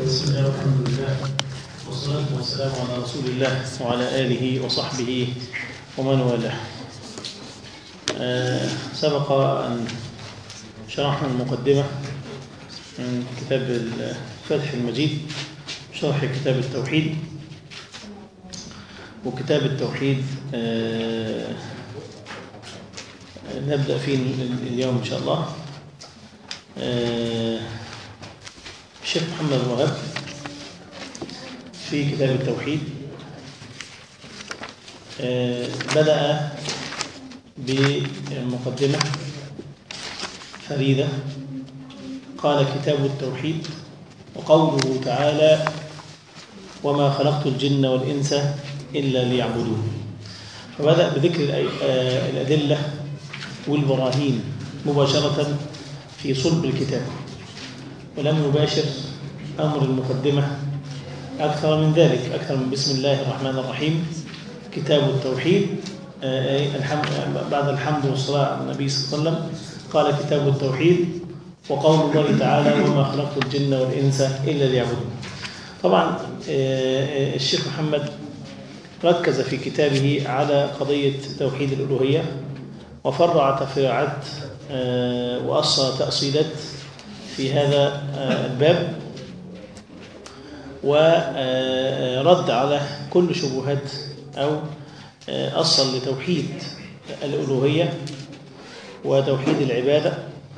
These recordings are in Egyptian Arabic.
بسم الله والحمد لله والصلاة والسلام على رسول الله وعلى آله وصحبه ومن والاه آه، سبق أن شرحنا المقدمة من كتاب فتح المجيد شرح كتاب التوحيد وكتاب التوحيد آه، نبدأ فيه اليوم إن شاء الله آه، الشيخ محمد الوهاب في كتاب التوحيد آه، بدأ بمقدمة فريدة قال كتاب التوحيد وقوله تعالى وما خلقت الجن والإنس إلا ليعبدون فبدأ بذكر الأي- آه، الأدلة والبراهين مباشرة في صلب الكتاب ولم يباشر أمر المقدمة أكثر من ذلك أكثر من بسم الله الرحمن الرحيم كتاب التوحيد آه، أي الحمد بعد الحمد والصلاة على النبي صلى الله عليه وسلم قال كتاب التوحيد وقول الله تعالى وما خلقت الجن والإنس إلا ليعبدون طبعا آه، آه، الشيخ محمد ركز في كتابه على قضية توحيد الألوهية وفرع تفريعات آه، وأصل تأصيلات في هذا آه، الباب ورد على كل شبهات أو آه، أصل لتوحيد الألوهية وتوحيد العبادة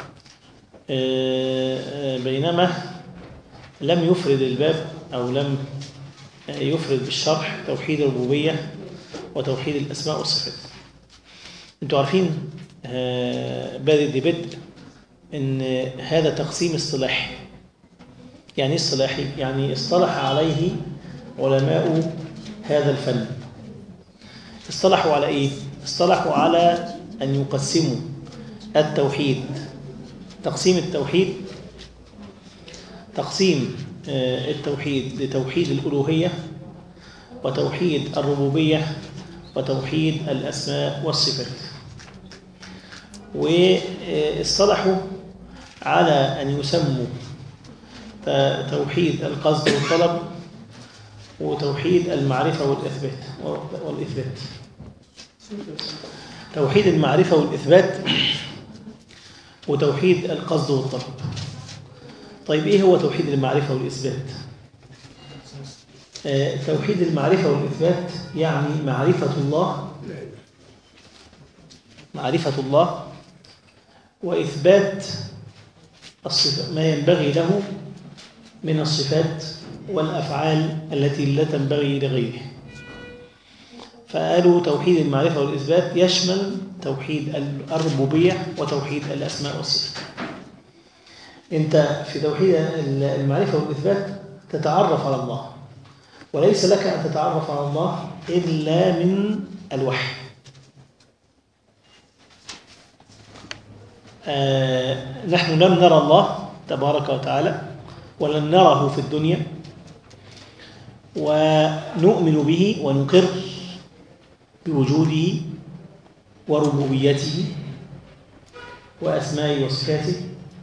آه، آه، بينما لم يفرد الباب أو لم آه، يفرد بالشرح توحيد الربوبية وتوحيد الأسماء والصفات انتوا عارفين آه، بادئ دي بدء ان هذا تقسيم اصطلاحي يعني ايه اصطلاحي يعني اصطلح عليه علماء هذا الفن اصطلحوا على ايه اصطلحوا على ان يقسموا التوحيد تقسيم التوحيد تقسيم آه، التوحيد لتوحيد الألوهية وتوحيد الربوبية وتوحيد الأسماء والصفات واصطلحوا على أن يسموا توحيد القصد والطلب وتوحيد المعرفة والإثبات والإثبات توحيد المعرفة والإثبات وتوحيد القصد والطلب طيب إيه هو توحيد المعرفة والإثبات آه، توحيد المعرفة والإثبات يعني معرفة الله معرفة الله وإثبات الصفة ما ينبغي له من الصفات والأفعال التي لا تنبغي لغيره فقالوا توحيد المعرفة والإثبات يشمل توحيد الربوبية وتوحيد الأسماء والصفات أنت في توحيد المعرفة والإثبات تتعرف على الله وليس لك أن تتعرف على الله إلا من الوحي آه، نحن لم نرى الله تبارك وتعالى ولن نره في الدنيا ونؤمن به ونقر بوجوده وربوبيته وأسمائه وصفاته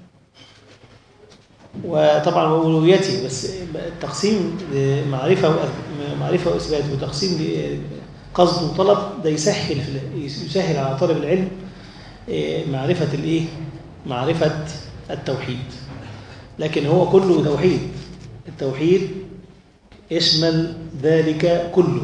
وطبعا وألوهيته بس التقسيم معرفة معرفة وإثبات وتقسيم قصد وطلب ده يسهل يسهل على طالب العلم معرفة الايه معرفة التوحيد لكن هو كله توحيد التوحيد يشمل ذلك كله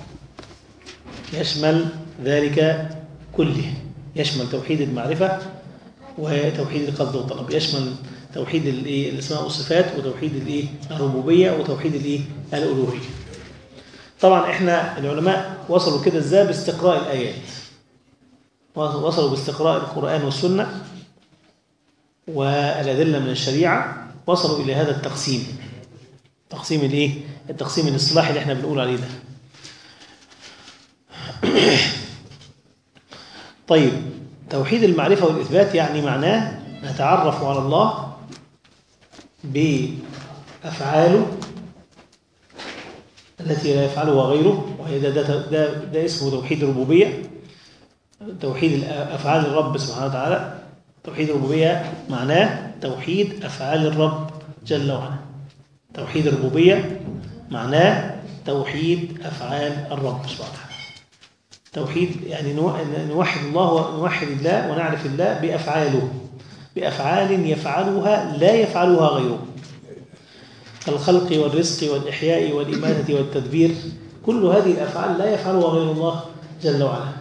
يشمل ذلك كله يشمل توحيد المعرفة وتوحيد القصد والطلب يشمل توحيد الايه الاسماء والصفات وتوحيد الايه الربوبيه وتوحيد الايه الالوهيه طبعا احنا العلماء وصلوا كده ازاي باستقراء الايات وصلوا باستقراء القرآن والسنة والأدلة من الشريعة وصلوا إلى هذا التقسيم تقسيم الإيه؟ التقسيم الاصطلاحي اللي احنا بنقول عليه ده طيب توحيد المعرفة والإثبات يعني معناه نتعرف على الله بأفعاله التي لا يفعلها غيره وهي ده, ده, ده, ده اسمه توحيد الربوبية توحيد أفعال الرب سبحانه وتعالى توحيد الربوبية معناه توحيد أفعال الرب جل وعلا توحيد الربوبية معناه توحيد أفعال الرب سبحانه وتعالى توحيد يعني نوحد الله ونوحد الله ونعرف الله بأفعاله بأفعال يفعلها لا يفعلها غيره كالخلق والرزق والإحياء والإماتة والتدبير كل هذه الأفعال لا يفعلها غير الله جل وعلا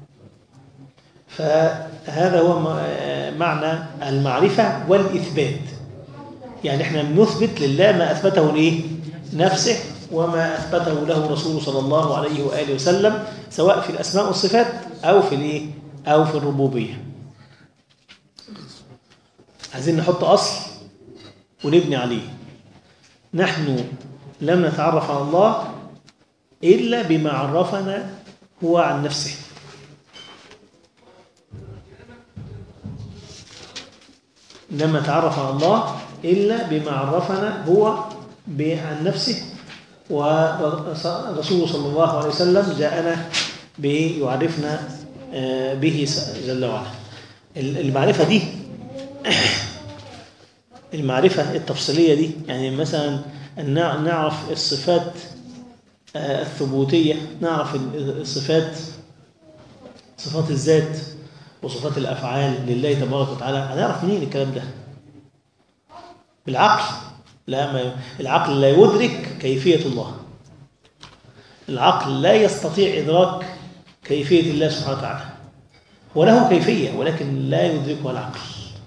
فهذا هو معنى المعرفة والإثبات يعني احنا بنثبت لله ما أثبته لإيه؟ نفسه وما أثبته له رسوله صلى الله عليه وآله وسلم سواء في الأسماء والصفات أو في الإيه؟ أو في الربوبية عايزين نحط أصل ونبني عليه نحن لم نتعرف على الله إلا بما عرفنا هو عن نفسه لم نتعرف على الله إلا بما عرفنا هو عن نفسه ورسول صلى الله عليه وسلم جاءنا بيعرفنا آه، به جل وعلا المعرفة دي المعرفة التفصيلية دي يعني مثلا نعرف الصفات آه، الثبوتية نعرف الصفات صفات الذات وصفات الأفعال لله تبارك وتعالى هنعرف منين الكلام ده بالعقل لا ما العقل لا يدرك كيفية الله العقل لا يستطيع إدراك كيفية الله سبحانه وتعالى وله كيفية ولكن لا يدركها العقل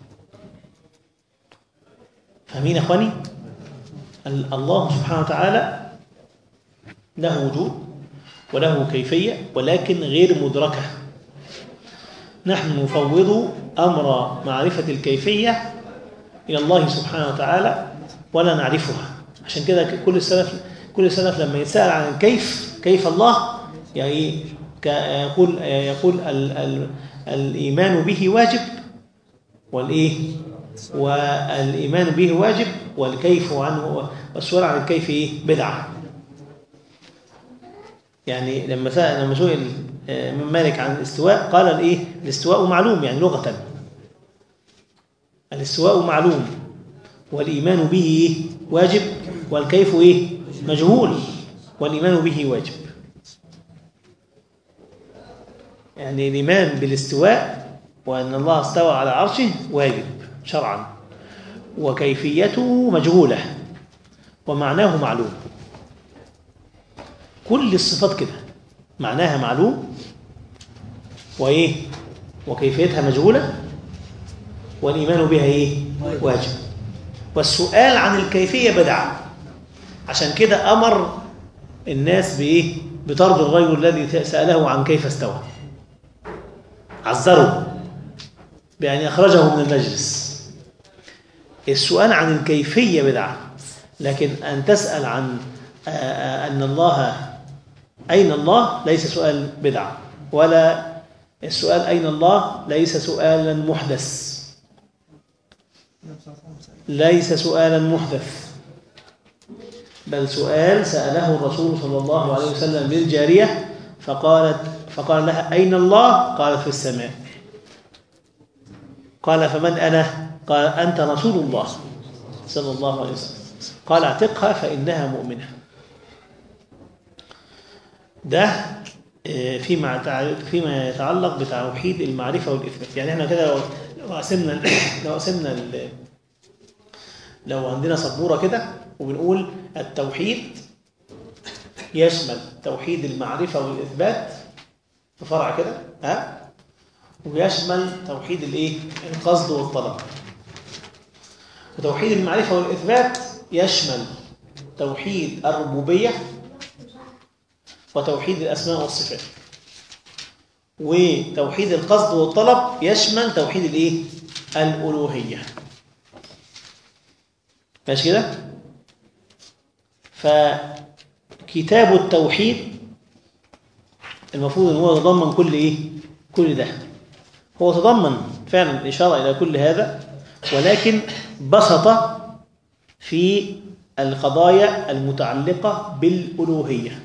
فاهمين يا اخواني الله سبحانه وتعالى له وجود وله كيفية ولكن غير مدركة نحن نفوض أمر معرفة الكيفية إلى الله سبحانه وتعالى ولا نعرفها عشان كده كل السلف كل السلف لما يتسأل عن الكيف كيف الله يعني يقول يقول ال ال الإيمان به واجب والإيه والإيمان به واجب والكيف عنه والسؤال عن الكيف إيه بدعة يعني لما سأل لما سئل آه، من مالك عن الاستواء قال الايه الاستواء معلوم يعني لغة الاستواء معلوم والإيمان به إيه؟ واجب والكيف إيه مجهول والإيمان به واجب يعني الإيمان بالاستواء وأن الله استوى على عرشه واجب شرعا وكيفيته مجهولة ومعناه معلوم كل الصفات كده معناها معلوم وإيه وكيفيتها مجهولة والإيمان بها إيه واجب والسؤال عن الكيفية بدعة عشان كده أمر الناس بإيه بطرد الغير الذي سأله عن كيف استوى عذره بأن يخرجه من المجلس السؤال عن الكيفية بدعة لكن أن تسأل عن أن الله أين الله ليس سؤال بدعة ولا السؤال أين الله ليس سؤالا محدث ليس سؤالا محدث بل سؤال سأله الرسول صلى الله عليه وسلم للجارية فقالت فقال لها أين الله قالت في السماء قال فمن أنا قال أنت رسول الله صلى الله عليه وسلم قال اعتقها فإنها مؤمنة ده آه، فيما فيما يتعلق بتوحيد المعرفة والإثبات يعني احنا كده لو قسمنا لو قسمنا لو عندنا سبورة كده وبنقول التوحيد يشمل توحيد المعرفة والإثبات في فرع كده ها ويشمل توحيد الايه القصد والطلب وتوحيد المعرفة والإثبات يشمل توحيد الربوبية وتوحيد الأسماء والصفات وتوحيد القصد والطلب يشمل توحيد الايه الألوهية ماشي كده فكتاب التوحيد المفروض ان هو يتضمن كل ايه كل ده هو تضمن فعلا الإشارة إلى كل هذا ولكن بسط في القضايا المتعلقة بالألوهية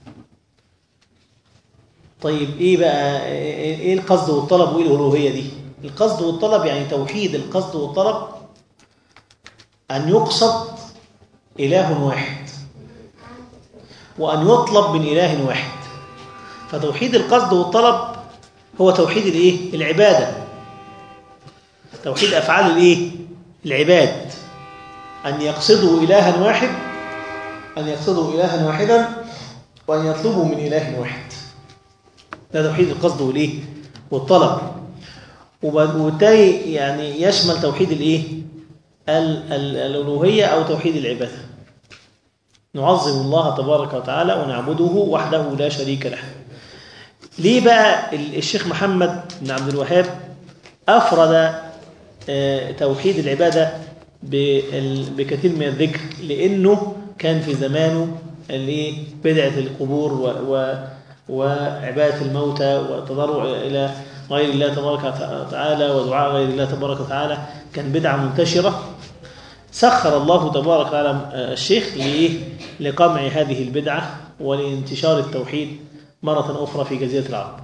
طيب إيه بقى إيه القصد والطلب وإيه الألوهية دي القصد والطلب يعني توحيد القصد والطلب أن يقصد إله واحد وأن يطلب من إله واحد فتوحيد القصد والطلب هو توحيد الايه العبادة توحيد أفعال الايه العباد أن يقصدوا إلها واحد أن يقصدوا إلها واحدا وأن يطلبوا من إله واحد ده توحيد القصد والايه والطلب وبالتالي يعني يشمل توحيد الايه الالوهيه او توحيد العباده نعظم الله تبارك وتعالى ونعبده وحده لا شريك له ليه بقى الشيخ محمد بن عبد الوهاب افرد توحيد العباده بكثير من الذكر لانه كان في زمانه الايه بدعه القبور و وعبادة الموتى والتضرع إلى غير الله تبارك وتعالى ودعاء غير الله تبارك وتعالى كان بدعة منتشرة سخر الله تبارك وتعالى الشيخ لقمع هذه البدعة ولانتشار التوحيد مرة أخرى في جزيرة العرب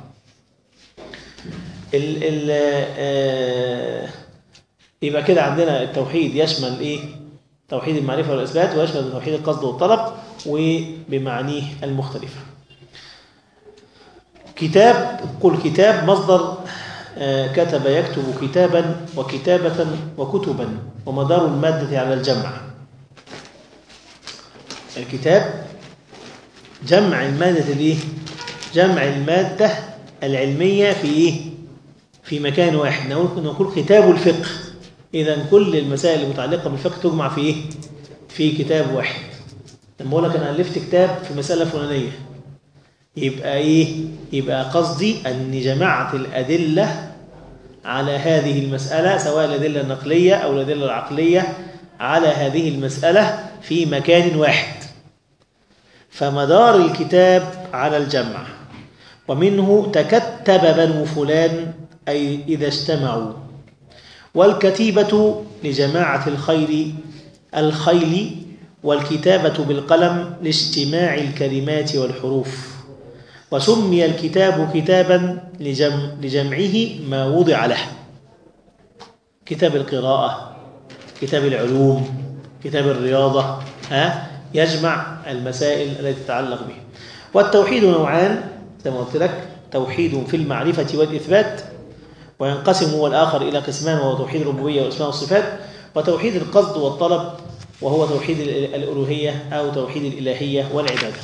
ال ال يبقى كده عندنا التوحيد يشمل إيه؟ توحيد المعرفة والإثبات ويشمل توحيد القصد والطلب وبمعانيه المختلفة كتاب قل كتاب مصدر كتب يكتب كتابا وكتابة وكتبا ومدار المادة على الجمع الكتاب جمع المادة الايه جمع المادة العلمية في ايه في مكان واحد نقول كتاب الفقه اذا كل المسائل المتعلقة بالفقه تجمع في ايه في كتاب واحد لما اقول لك انا الفت كتاب في مسألة فلانية يبقى ايه يبقى قصدي اني جمعت الادله على هذه المساله سواء الادله النقليه او الادله العقليه على هذه المساله في مكان واحد فمدار الكتاب على الجمع ومنه تكتب بنو فلان اي اذا اجتمعوا والكتيبه لجماعه الخير الخيل والكتابه بالقلم لاجتماع الكلمات والحروف وسمي الكتاب كتابا لجمع لجمعه ما وضع له كتاب القراءة كتاب العلوم كتاب الرياضة ها يجمع المسائل التي تتعلق به والتوحيد نوعان زي ما قلت لك توحيد في المعرفة والإثبات وينقسم هو الآخر إلى قسمان وهو توحيد الربوبية والأسماء والصفات وتوحيد القصد والطلب وهو توحيد الألوهية أو توحيد الإلهية والعبادة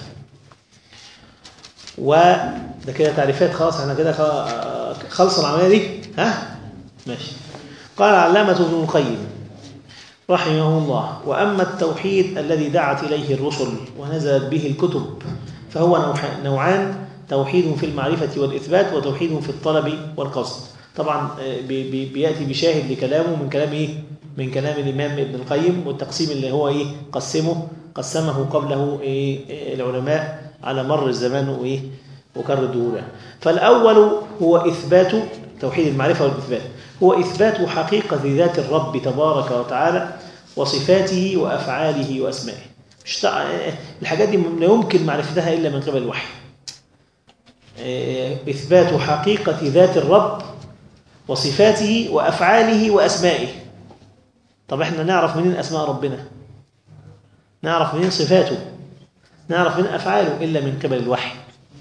وده كده تعريفات خلاص احنا كده خلص العمليه دي ها ماشي قال علامه ابن القيم رحمه الله واما التوحيد الذي دعت اليه الرسل ونزلت به الكتب فهو نوعان توحيد في المعرفه والاثبات وتوحيد في الطلب والقصد طبعا بياتي بشاهد لكلامه من كلام ايه من كلام الامام ابن القيم والتقسيم اللي هو ايه قسمه قسمه قبله إيه العلماء على مر الزمان وإيه وكر الدهور فالأول هو إثبات توحيد المعرفة والإثبات هو إثبات حقيقة ذات الرب تبارك وتعالى وصفاته وأفعاله وأسمائه مش تع... الحاجات دي لا يمكن معرفتها إلا من قبل الوحي إثبات حقيقة ذات الرب وصفاته وأفعاله وأسمائه طب احنا نعرف منين أسماء ربنا نعرف منين صفاته نعرف من أفعاله إلا من قبل الوحي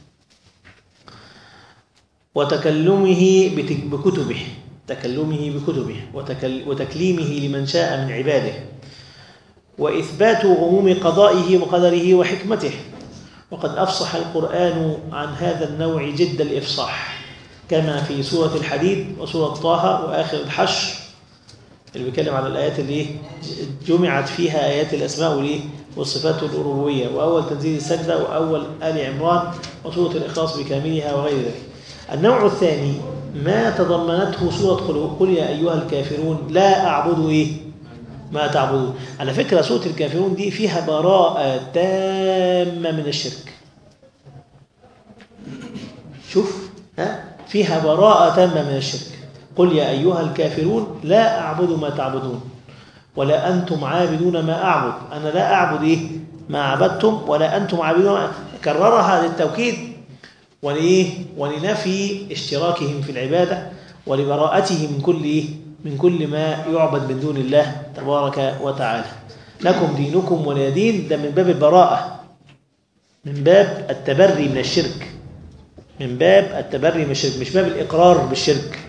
وتكلمه بكتبه تكلمه بكتبه وتكل وتكليمه لمن شاء من عباده وإثبات غموم قضائه وقدره وحكمته وقد أفصح القرآن عن هذا النوع جد الإفصاح كما في سورة الحديد وسورة طه وآخر الحشر اللي بيتكلم على الآيات اللي جمعت فيها آيات الأسماء والإيه والصفات الألوهية وأول تنزيل السجدة وأول آل عمران وسورة الإخلاص بكاملها وغير ذلك النوع الثاني ما تضمنته سورة قل يا أيها الكافرون لا أعبد إيه ما تعبدون على فكرة سورة الكافرون دي فيها براءة تامة من الشرك شوف ها فيها براءة تامة من الشرك قل يا أيها الكافرون لا أعبد ما تعبدون ولا أنتم عابدون ما أعبد أنا لا أعبد إيه ما عبدتم ولا أنتم عابدون كررها للتوكيد ولإيه ولنفي اشتراكهم في العبادة ولبراءتهم من كل إيه من كل ما يعبد من دون الله تبارك وتعالى لكم دينكم ولا دين ده من باب البراءة من باب التبري من الشرك من باب التبري من الشرك مش باب الإقرار بالشرك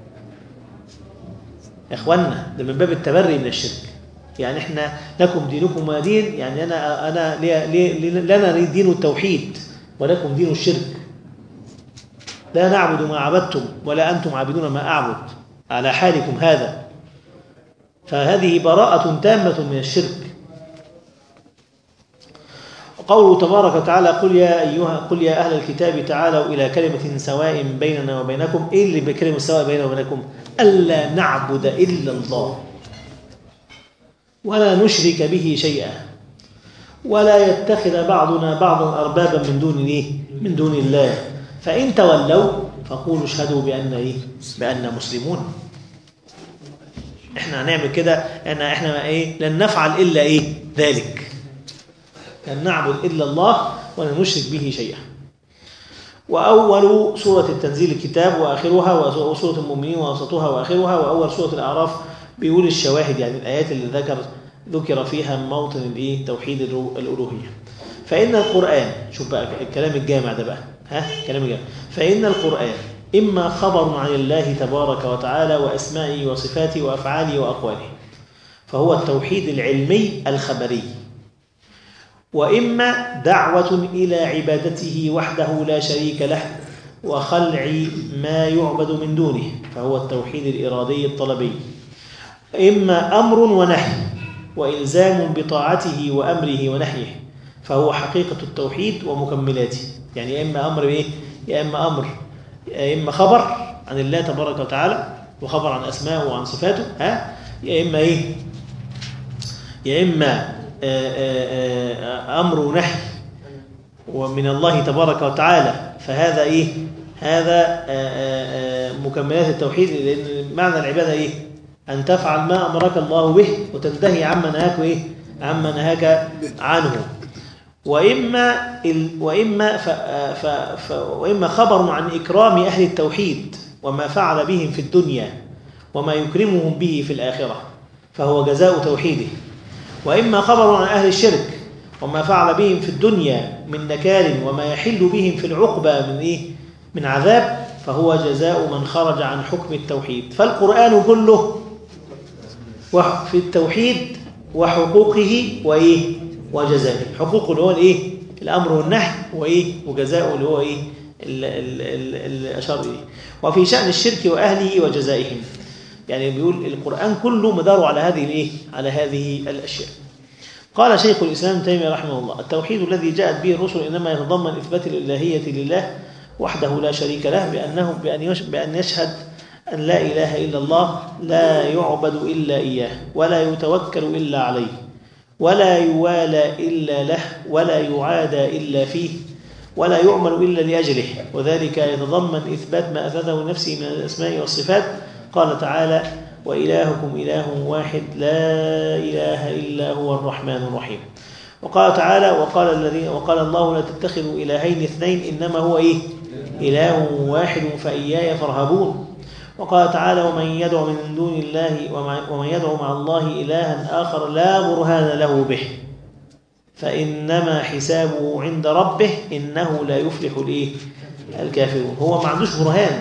يا إخوانا ده من باب التبري من الشرك يعني إحنا لكم دينكم ولا دين يعني أنا أنا لي لي لنا دين التوحيد ولكم دين الشرك لا نعبد ما عبدتم ولا أنتم عابدون ما أعبد على حالكم هذا فهذه براءة تامة من الشرك قوله تبارك وتعالى قل يا أيها قل يا أهل الكتاب تعالوا إلى كلمة سواء بيننا وبينكم إيه اللي بكلمة سواء بيننا وبينكم ألا نعبد إلا الله ولا نشرك به شيئا ولا يتخذ بعضنا بعضا أربابا من دون إيه؟ من دون الله فإن تولوا فقولوا اشهدوا بأن إيه؟ بأن مسلمون احنا هنعمل كده احنا احنا ايه لن نفعل الا ايه ذلك لن نعبد الا الله ولن نشرك به شيئا واول سوره التنزيل الكتاب واخرها وسوره المؤمنين ووسطها واخرها واول سوره الاعراف بيقول الشواهد يعني الايات اللي ذكر ذكر فيها موطن الايه توحيد الالوهيه فان القران شوف بقى الكلام الجامع ده بقى ها كلام الجامع فان القران إما خبر عن الله تبارك وتعالى وأسمائه وصفاته وأفعاله وأقواله فهو التوحيد العلمي الخبري وإما دعوة إلى عبادته وحده لا شريك له وخلع ما يعبد من دونه فهو التوحيد الإرادي الطلبي إما أمر ونهي وإلزام بطاعته وأمره ونهيه فهو حقيقة التوحيد ومكملاته يعني يا إما أمر إيه؟ يا إما أمر يا إما خبر عن الله تبارك وتعالى وخبر عن أسمائه وعن صفاته ها يا إما إيه يا إما آآ آآ أمر ونهي ومن الله تبارك وتعالى فهذا إيه هذا آآ مكملات التوحيد لأن معنى العبادة إيه أن تفعل ما أمرك الله به وتنتهي عما نهاك إيه عما نهاك عنه وإما ال وإما ف ف ف وإما خبر عن إكرام أهل التوحيد وما فعل بهم في الدنيا وما يكرمهم به في الآخرة فهو جزاء توحيده وإما خبر عن أهل الشرك وما فعل بهم في الدنيا من نكال وما يحل بهم في العقبة من إيه؟ من عذاب فهو جزاء من خرج عن حكم التوحيد فالقرآن كله في التوحيد وحقوقه وإيه وجزائه حقوقه اللي هو الايه الامر والنهي وايه وجزاؤه اللي هو ايه اللي اشار اليه وفي شان الشرك واهله وجزائهم يعني بيقول القران كله مداره على هذه الايه على هذه الاشياء قال شيخ الاسلام ابن تيميه رحمه الله التوحيد الذي جاءت به الرسل انما يتضمن اثبات الالهيه لله وحده لا شريك له بانه بان بان يشهد ان لا اله الا الله لا يعبد الا اياه ولا يتوكل الا عليه ولا يوالى إلا له ولا يعادى إلا فيه ولا يعمل إلا لأجله وذلك يتضمن إثبات ما أثبته نفسه من الأسماء والصفات قال تعالى وإلهكم إله واحد لا إله إلا هو الرحمن الرحيم وقال تعالى وقال الذين وقال الله لا تتخذوا إلهين اثنين إنما هو إيه إله واحد فإياي فارهبون وقال تعالى ومن يدعو من دون الله ومن يدعو مع الله إلها آخر لا برهان له به فإنما حسابه عند ربه إنه لا يفلح الإيه الكافرون هو ما عندوش برهان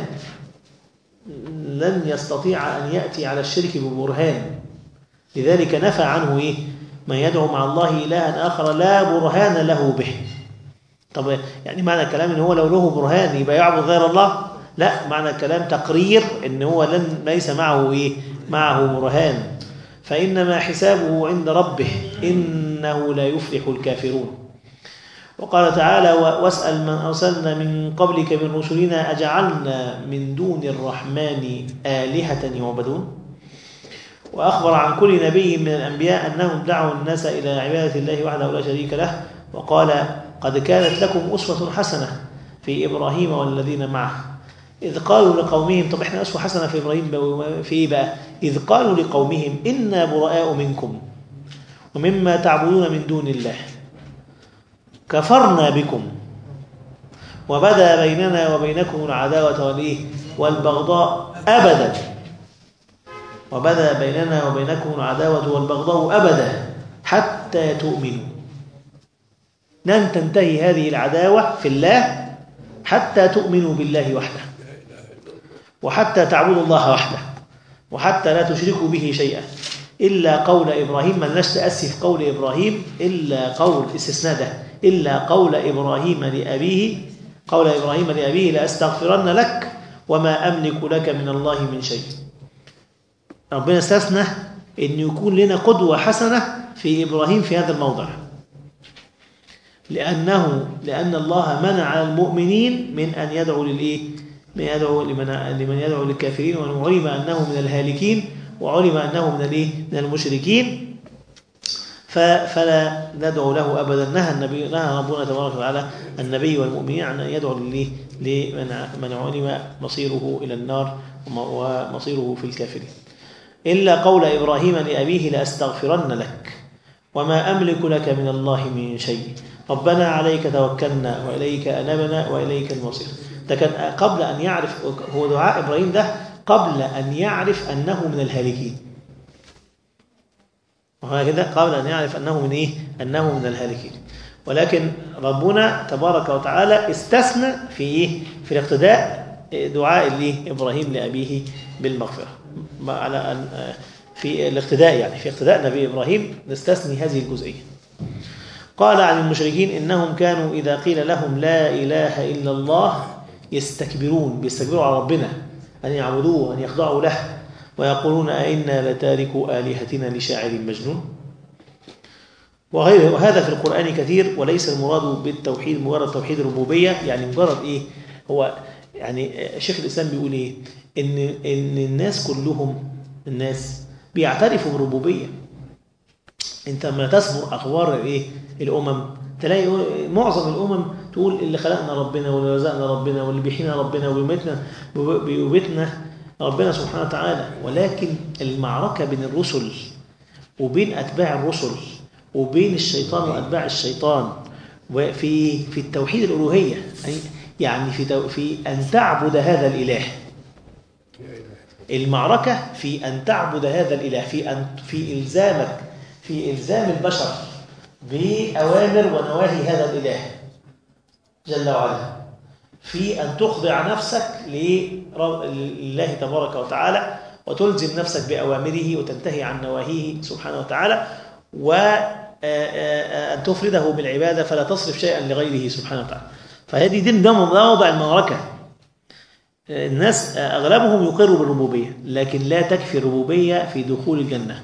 لن يستطيع أن يأتي على الشرك ببرهان لذلك نفى عنه إيه من يدعو مع الله إلها آخر لا برهان له به طب يعني معنى الكلام إن هو لو له برهان يبقى يعبد غير الله لا معنى الكلام تقرير ان هو لن ليس معه ايه معه برهان فانما حسابه عند ربه انه لا يفلح الكافرون وقال تعالى واسال من ارسلنا من قبلك من رسلنا اجعلنا من دون الرحمن الهه يعبدون واخبر عن كل نبي من الانبياء انهم دعوا الناس الى عباده الله وحده لا شريك له وقال قد كانت لكم اسوه حسنه في ابراهيم والذين معه إذ قالوا لقومهم طب إحنا أسوة حسنة في إبراهيم في إيه بقى إذ قالوا لقومهم إنا براء منكم ومما تعبدون من دون الله كفرنا بكم وبدا بيننا وبينكم العداوة والإيه والبغضاء أبدا وبدا بيننا وبينكم العداوة والبغضاء أبدا حتى تؤمنوا لن تنتهي هذه العداوة في الله حتى تؤمنوا بالله وحده وحتى تعبدوا الله وحده وحتى لا تشركوا به شيئا إلا قول إبراهيم من لست أسف قول إبراهيم إلا قول استثناء ده إلا قول إبراهيم لأبيه قول إبراهيم لأبيه لأستغفرن لك وما أملك لك من الله من شيء ربنا استثنى أن يكون لنا قدوة حسنة في إبراهيم في هذا الموضع لأنه لأن الله منع المؤمنين من أن يدعوا للإيه؟ من يدعو لمن, لمن يدعو للكافرين وعلم أنه من الهالكين وعلم أنه من الإيه؟ من المشركين فلا ندعو له أبدا نهى النبي نهى ربنا تبارك وتعالى النبي والمؤمنين عن أن يدعو لله لمن علم مصيره إلى النار ومصيره في الكافرين إلا قول إبراهيم لأبيه لأستغفرن لك وما أملك لك من الله من شيء ربنا عليك توكلنا وإليك أنبنا وإليك المصير ده كان قبل أن يعرف هو دعاء إبراهيم ده قبل أن يعرف أنه من الهالكين وهكذا قبل أن يعرف أنه من إيه؟ أنه من الهالكين ولكن ربنا تبارك وتعالى استثنى في إيه؟ في الاقتداء دعاء اللي إبراهيم لأبيه بالمغفرة على أن في الاقتداء يعني في اقتداء نبي إبراهيم نستثني هذه الجزئية قال عن المشركين إنهم كانوا إذا قيل لهم لا إله إلا الله يستكبرون بيستكبروا على ربنا أن يعبدوه وأن يخضعوا له ويقولون أئنا لتاركوا آلهتنا لشاعر مجنون وغيره وهذا في القرآن كثير وليس المراد بالتوحيد مجرد توحيد الربوبية يعني مجرد إيه هو يعني شيخ الإسلام بيقول إيه إن, إن الناس كلهم الناس بيعترفوا بالربوبية أنت لما تصبر أخبار إيه الأمم تلاقي معظم الأمم تقول اللي خلقنا ربنا واللي رزقنا ربنا واللي بيحيينا ربنا وبيمتنا بيوبتنا ربنا سبحانه وتعالى ولكن المعركة بين الرسل وبين أتباع الرسل وبين الشيطان وأتباع الشيطان وفي في التوحيد الألوهية يعني في في أن تعبد هذا الإله المعركة في أن تعبد هذا الإله في أن في إلزامك في إلزام البشر بأوامر ونواهي هذا الإله جل وعلا في أن تخضع نفسك لله تبارك وتعالى وتلزم نفسك بأوامره وتنتهي عن نواهيه سبحانه وتعالى وأن تفرده بالعبادة فلا تصرف شيئا لغيره سبحانه وتعالى فهذه دي موضع المعركة الناس أغلبهم يقروا بالربوبية لكن لا تكفي الربوبية في دخول الجنة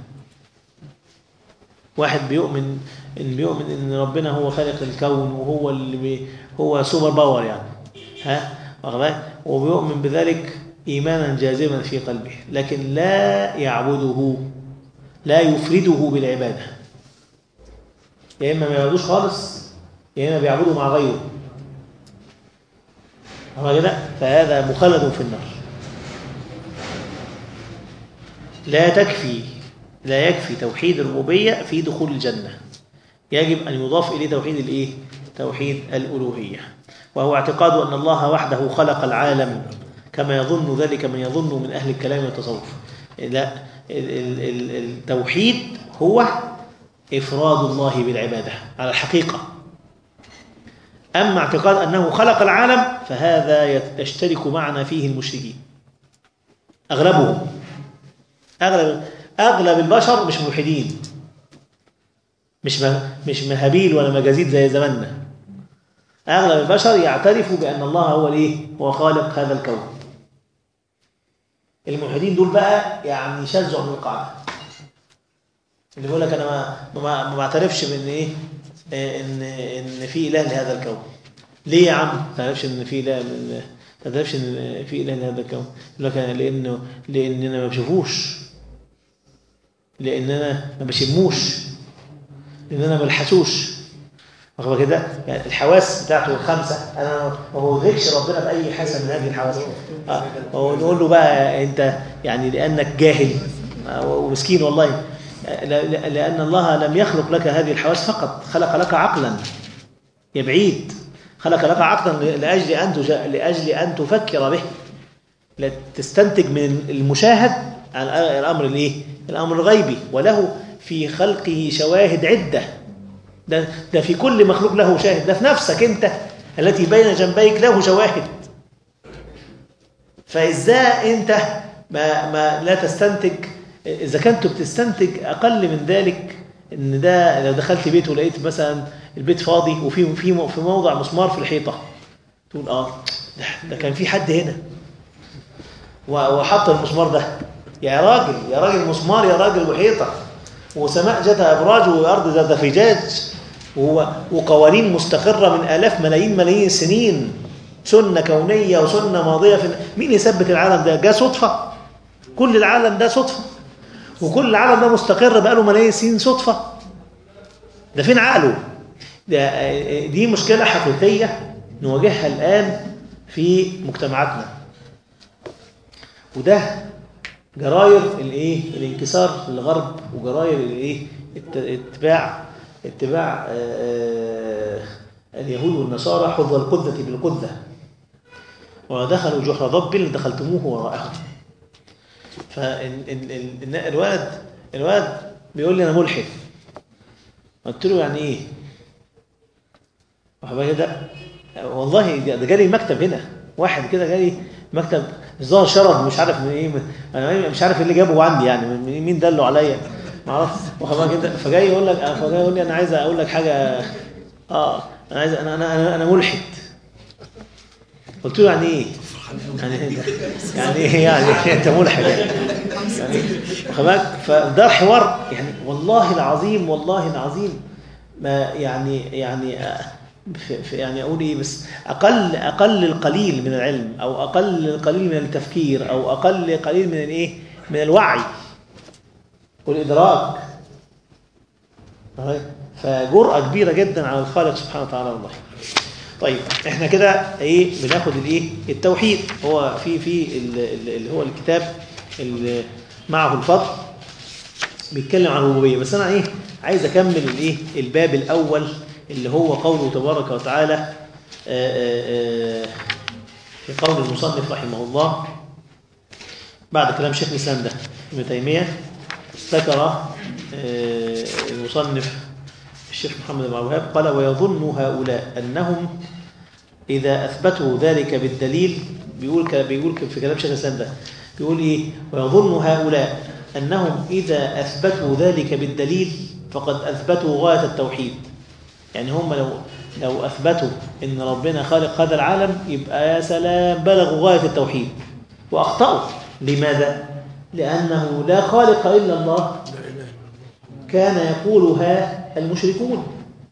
واحد بيؤمن إن بيؤمن إن ربنا هو خالق الكون وهو اللي بي هو سوبر باور يعني ها وبيؤمن بذلك إيمانا جازما في قلبه لكن لا يعبده لا يفرده بالعبادة يا إما ما يعبدوش خالص يا إما بيعبدوا مع غيره هو كده فهذا مخلد في النار لا تكفي لا يكفي توحيد الربوبية في دخول الجنة يجب أن يضاف إليه توحيد الإيه؟ توحيد الألوهية وهو اعتقاد أن الله وحده خلق العالم كما يظن ذلك من يظن من أهل الكلام والتصوف لا التوحيد هو إفراد الله بالعبادة على الحقيقة أما اعتقاد أنه خلق العالم فهذا يشترك معنا فيه المشركين أغلبهم أغلب أغلب البشر مش موحدين مش مش مهابيل ولا مجازيد زي زماننا أغلب البشر يعترفوا بأن الله هو الإيه؟ هو خالق هذا الكون الموحدين دول بقى يعني شذوا عن القاعدة اللي بيقول لك أنا ما ما, ما بعترفش بأن إيه إن إن في إله لهذا الكون ليه يا عم ما تعرفش إن في إله ما تعرفش إن في إله لهذا الكون يقول لك لأنه لأننا ما بشوفوش لأننا ما بشموش لأننا ما بلحسوش واخد كده يعني الحواس بتاعته الخمسه انا ما بوجهكش ربنا باي حاسه من هذه الحواس اه ونقول له بقى انت يعني لانك جاهل ومسكين والله لان الله لم يخلق لك هذه الحواس فقط خلق لك عقلا يا بعيد خلق لك عقلا لاجل ان لاجل ان تفكر به تستنتج من المشاهد عن الامر الايه الامر الغيبي وله في خلقه شواهد عدة ده, ده في كل مخلوق له شاهد ده في نفسك أنت التي بين جنبيك له شواهد فإزاي أنت ما, ما لا تستنتج إذا كنت بتستنتج أقل من ذلك إن ده لو دخلت بيت ولقيت مثلا البيت فاضي وفي في في موضع مسمار في الحيطة تقول آه ده, ده كان في حد هنا وحط المسمار ده يا راجل يا راجل مسمار يا راجل وحيطة وسماء ذاتها أبراج وأرض ذات فجاج وقوانين مستقرة من آلاف ملايين ملايين السنين سنة كونية وسنة ماضية في مين يثبت العالم ده؟ جاء صدفة كل العالم ده صدفة وكل العالم ده مستقر بقاله ملايين السنين صدفة ده فين عقله؟ ده دي مشكلة حقيقية نواجهها الآن في مجتمعاتنا وده جراير الايه الانكسار للغرب وجراير الايه اتباع اتباع اليهود والنصارى حظ القذة بالقذة ودخلوا جحر ضب دخلتموه وراءهم فالولد الولد بيقول لي انا ملحد قلت له يعني ايه وحبايبي ده والله ده جالي المكتب هنا واحد كده جالي مكتب الظاهر شرد مش عارف من ايه انا مش عارف اللي جابه عندي يعني مين دله عليا ما اعرفش كده فجاي يقول لك فجاي يقول لي انا عايز اقول لك حاجه اه انا عايز انا انا انا ملحد قلت له يعني ايه يعني يعني ايه يعني انت ملحد يعني يعني فده حوار يعني والله العظيم والله العظيم ما يعني يعني في في يعني اقول ايه بس اقل اقل القليل من العلم او اقل القليل من التفكير او اقل قليل من الايه من الوعي والادراك فجرأة كبيرة جدا على الخالق سبحانه وتعالى والله طيب احنا كده ايه بناخد الايه التوحيد هو في في اللي هو الكتاب اللي معه الفضل بيتكلم عن الربوبيه بس انا ايه عايز اكمل الايه الباب الاول اللي هو قوله تبارك وتعالى آآ آآ في قول المصنف رحمه الله بعد كلام شيخ الإسلام ده ابن تيمية ذكر المصنف الشيخ محمد بن الوهاب قال ويظن هؤلاء أنهم إذا أثبتوا ذلك بالدليل بيقول بيقول في كلام شيخ الإسلام ده بيقول إيه ويظن هؤلاء أنهم إذا أثبتوا ذلك بالدليل فقد أثبتوا غاية التوحيد يعني هم لو لو أثبتوا إن ربنا خالق هذا العالم يبقى يا سلام بلغوا غاية التوحيد وأخطأوا لماذا؟ لأنه لا خالق إلا الله كان يقولها المشركون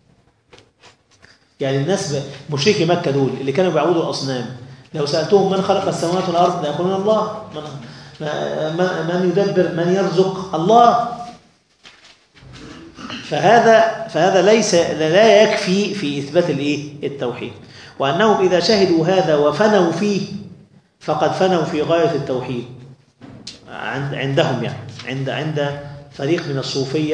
يعني الناس مشركي مكة دول اللي كانوا بيعبدوا الأصنام لو سألتهم من خلق السماوات والأرض ليقولون الله من, من يدبر من يرزق الله فهذا فهذا ليس لا يكفي في إثبات الإيه التوحيد وأنهم إذا شهدوا هذا وفنوا فيه فقد فنوا في غاية التوحيد عندهم يعني عند عند فريق من الصوفية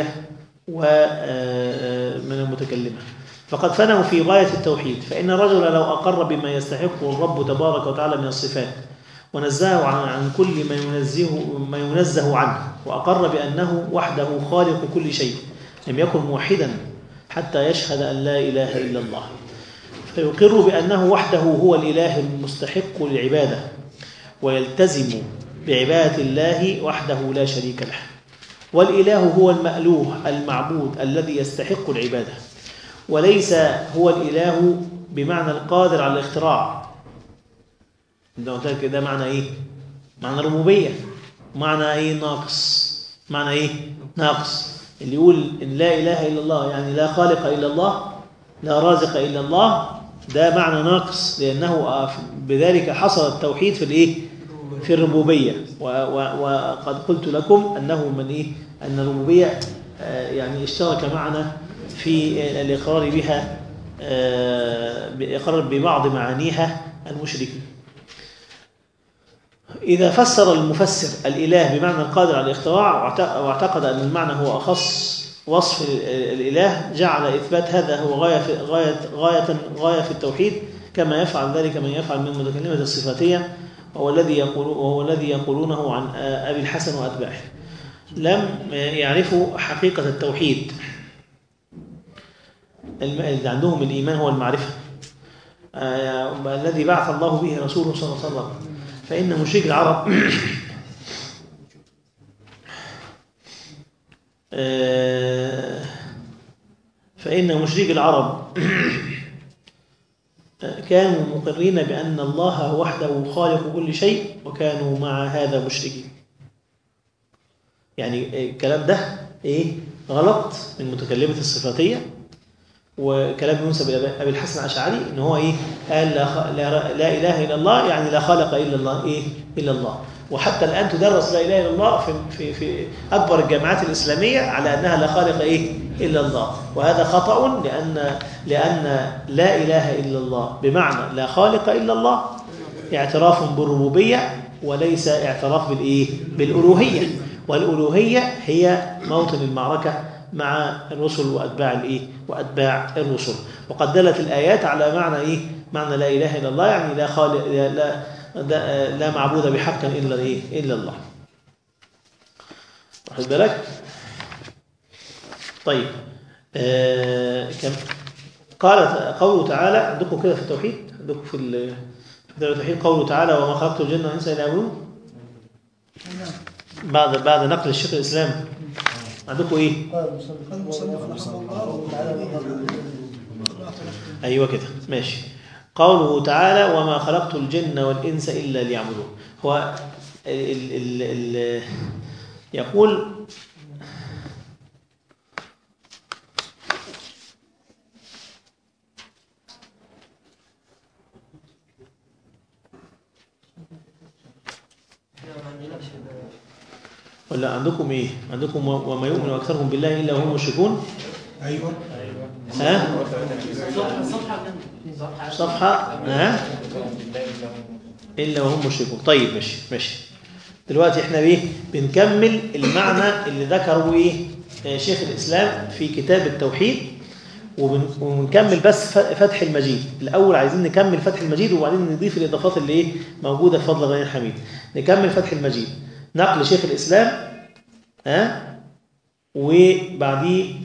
ومن المتكلمة فقد فنوا في غاية التوحيد فإن الرجل لو أقر بما يستحقه الرب تبارك وتعالى من الصفات ونزهه عن, عن كل ما ينزه, ما ينزه عنه وأقر بأنه وحده خالق كل شيء لم يكن موحدا حتى يشهد أن لا إله إلا الله فيقر بأنه وحده هو الإله المستحق للعبادة ويلتزم بعبادة الله وحده لا شريك له والإله هو المألوه المعبود الذي يستحق العبادة وليس هو الإله بمعنى القادر على الاختراع ده معنى إيه؟ معنى ربوبية معنى إيه ناقص معنى إيه ناقص اللي يقول إن لا إله إلا الله يعني لا خالق إلا الله لا رازق إلا الله ده معنى ناقص لأنه بذلك حصل التوحيد في الإيه؟ في الربوبية وقد قلت لكم أنه من إيه؟ أن الربوبية يعني اشترك معنا في الإقرار بها بإقرار ببعض معانيها المشركين إذا فسر المفسر الإله بمعنى القادر على الاختراع واعتقد أن المعنى هو أخص وصف الإله جعل إثبات هذا هو غاية في غاية غاية غاية في التوحيد كما يفعل ذلك من يفعل من متكلمة الصفاتية وهو الذي يقول وهو الذي يقولونه عن أبي الحسن وأتباعه لم يعرفوا حقيقة التوحيد اللي عندهم الإيمان هو المعرفة آه الذي بعث الله به رسوله صلى الله عليه وسلم فإن مشرك العرب آه فإن مشرك العرب كانوا مقرين بأن الله وحده خالق كل شيء وكانوا مع هذا مشركين يعني الكلام ده ايه غلط من متكلمة الصفاتية وكلام ينسب الى ابي الحسن الاشعري ان هو ايه قال لا, لا, لا اله الا الله يعني لا خالق الا الله ايه الا الله وحتى الان تدرس لا اله الا الله في في في اكبر الجامعات الاسلاميه على انها لا خالق ايه الا الله وهذا خطا لان لان لا اله الا الله بمعنى لا خالق الا الله اعتراف بالربوبيه وليس اعتراف بالايه بالالوهيه والالوهيه هي موطن المعركه مع الرسل واتباع الايه واتباع الرسل وقد دلت الايات على معنى ايه معنى لا اله الا الله يعني لا خالق لا لا, لا معبود بحق الا ايه الا الله واخد بالك طيب آه كم قال قوله تعالى عندكم كده في التوحيد عندكم في في التوحيد قوله تعالى وما خلقت الجن والانس الا يعبدون بعد بعد نقل الشيخ الاسلام عندكم ايه ايوه كده ماشي قوله تعالى وما خلقت الجن والانس الا ليعبدون هو ال ال ال يقول ولا عندكم ايه عندكم وما يؤمن اكثرهم بالله الا وهم مشركون ايوه ها صفحه ها الا وهم مشركون طيب ماشي ماشي دلوقتي احنا ايه بنكمل المعنى اللي ذكره ايه شيخ الاسلام في كتاب التوحيد وبنكمل بس فتح المجيد الاول عايزين نكمل فتح المجيد وبعدين نضيف الاضافات اللي ايه موجوده في فضل غني الحميد نكمل فتح المجيد نقل شيخ الإسلام ها وبعديه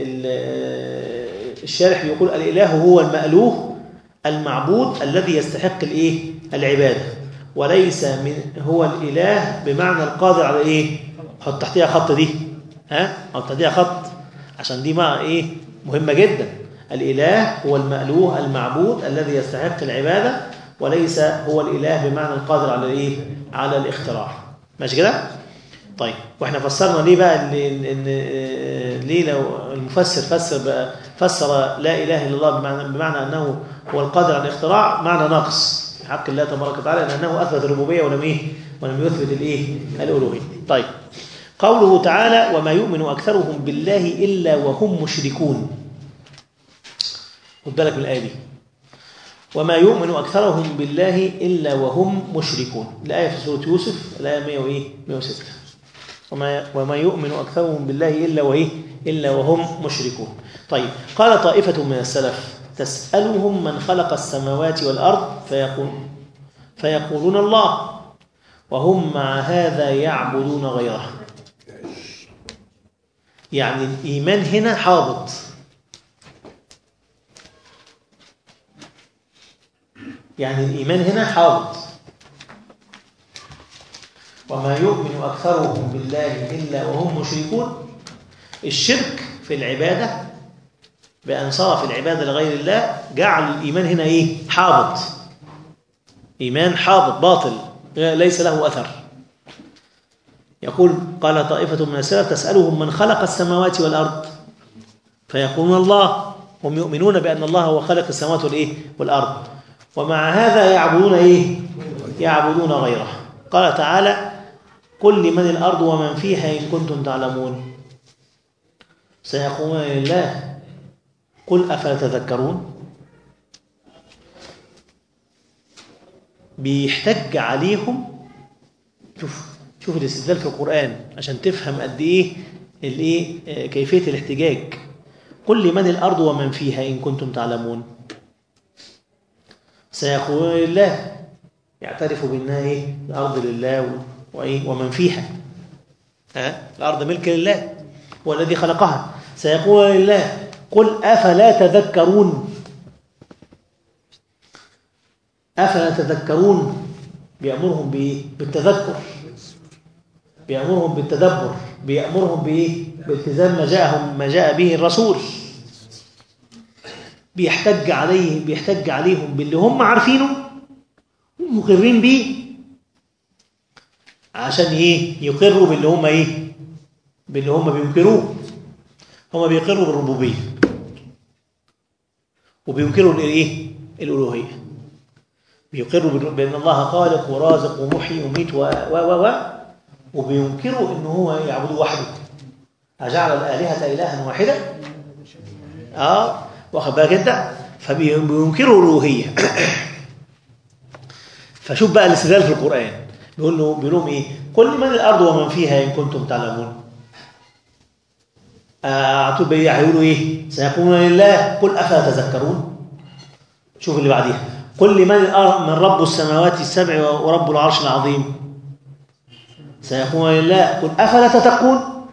الشارح بيقول الإله هو المألوه المعبود الذي يستحق الايه العبادة وليس من هو الإله بمعنى القادر على ايه حط تحتها خط دي ها حط تحتها خط عشان دي ما ايه مهمة جدا الإله هو المألوه المعبود الذي يستحق العبادة وليس هو الإله بمعنى القادر على الايه على الاختراع ماشي كده طيب واحنا فسرنا ليه بقى ان ان ليه لو المفسر فسر بقى فسر لا اله الا الله بمعنى, بمعنى انه هو القادر على الاختراع معنى نقص في حق الله تبارك وتعالى لانه اثبت الربوبيه ولم ايه ولم يثبت الايه الالوهيه طيب قوله تعالى وما يؤمن اكثرهم بالله الا وهم مشركون خد بالك من الايه دي وما يؤمن أكثرهم بالله إلا وهم مشركون الآية في سورة يوسف الآية 106 وما, وما يؤمن أكثرهم بالله إلا وإيه إلا وهم مشركون طيب قال طائفة من السلف تسألهم من خلق السماوات والأرض فيقول فيقولون الله وهم مع هذا يعبدون غيره يعني الإيمان هنا حاضط يعني الإيمان هنا حاضط وما يؤمن أكثرهم بالله إلا وهم مشركون الشرك في العبادة بأن صرف العبادة لغير الله جعل الإيمان هنا إيه؟ حابط إيمان حابط باطل ليس له أثر يقول قال طائفة من السلف تسألهم من خلق السماوات والأرض فيقولون الله هم يؤمنون بأن الله هو خلق السماوات والإيه؟ والأرض ومع هذا يعبدون إيه؟ يعبدون غيره قال تعالى قل لمن الأرض ومن فيها إن كنتم تعلمون سيقومون لله قل أفلا تذكرون بيحتج عليهم شوف شوف الاستدلال في القرآن عشان تفهم قد إيه الإيه كيفية الاحتجاج قل لمن الأرض ومن فيها إن كنتم تعلمون سيقولون لله يعترفوا بأنها إيه الأرض لله وإيه ومن فيها ها الأرض ملك لله هو الذي خلقها سيقول لله قل أفلا تذكرون أفلا تذكرون بيأمرهم بإيه؟ بالتذكر بيأمرهم بالتدبر بيأمرهم بإيه؟ بالتزام ما جاءهم ما جاء به الرسول بيحتج عليه بيحتج عليهم باللي هم عارفينه ومقرين بيه عشان ايه يقروا باللي هم ايه باللي هم بينكروه هم بيقروا بالربوبيه وبينكروا الايه الالوهيه بيقروا بان الله خالق ورازق ومحيي وميت و و و و وبينكروا ان هو يعبدوه وحده أجعل الآلهة إلها واحدا اه واخد بالك انت فبينكروا الالوهيه فشوف بقى الاستدلال في القران بيقول له بيقول لهم ايه قل من الارض ومن فيها ان كنتم تعلمون اعطوا بي هيقولوا ايه سيقولون لله قل افلا تذكرون شوف اللي بعديها قل لمن الارض من رب السماوات السبع ورب العرش العظيم سيقولون لله قل افلا تتقون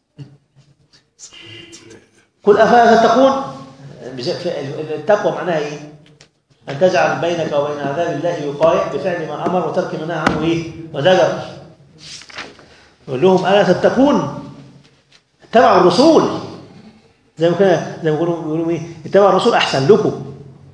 قل افلا تتقون التقوى معناها ايه ان تجعل بينك وبين عذاب الله وقاية بفعل ما امر وترك ما نهى عنه ايه وزجر يقول لهم الا تتقون اتبعوا الرسول زي ما كان زي ما يقولوا بيقولوا ايه اتبعوا الرسول احسن لكم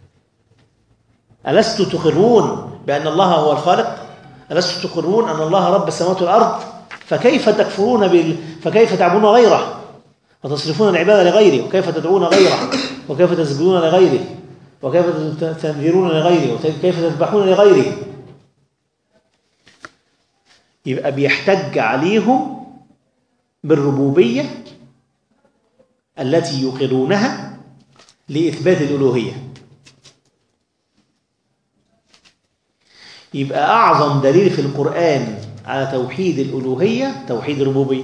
الست تقرون بان الله هو الخالق الست تقرون ان الله رب السماوات والارض فكيف تكفرون بال... فكيف تعبدون غيره وتصرفون العبادة لغيره وكيف تدعون غيره وكيف تسجدون لغيره وكيف تنذرون لغيره وكيف تذبحون لغيره يبقى بيحتج عليهم بالربوبية التي يقرونها لإثبات الألوهية يبقى أعظم دليل في القرآن على توحيد الألوهية توحيد الربوبية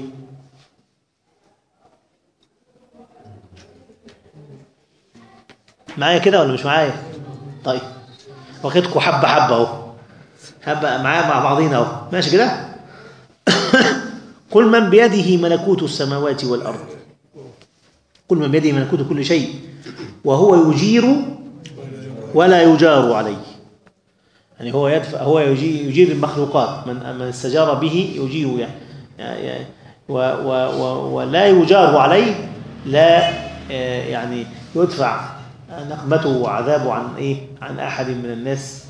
معايا كده ولا مش معايا طيب واخدكم حبه حبه اهو حبه معايا مع بعضينا اهو ماشي كده قل من بيده ملكوت السماوات والارض قل من بيده ملكوت كل شيء وهو يجير ولا يجار عليه يعني هو يدفع هو يجير, يجير المخلوقات من من استجار به يجير يعني, يعني و و و ولا يجار عليه لا يعني يدفع نقمته وعذابه عن ايه عن احد من الناس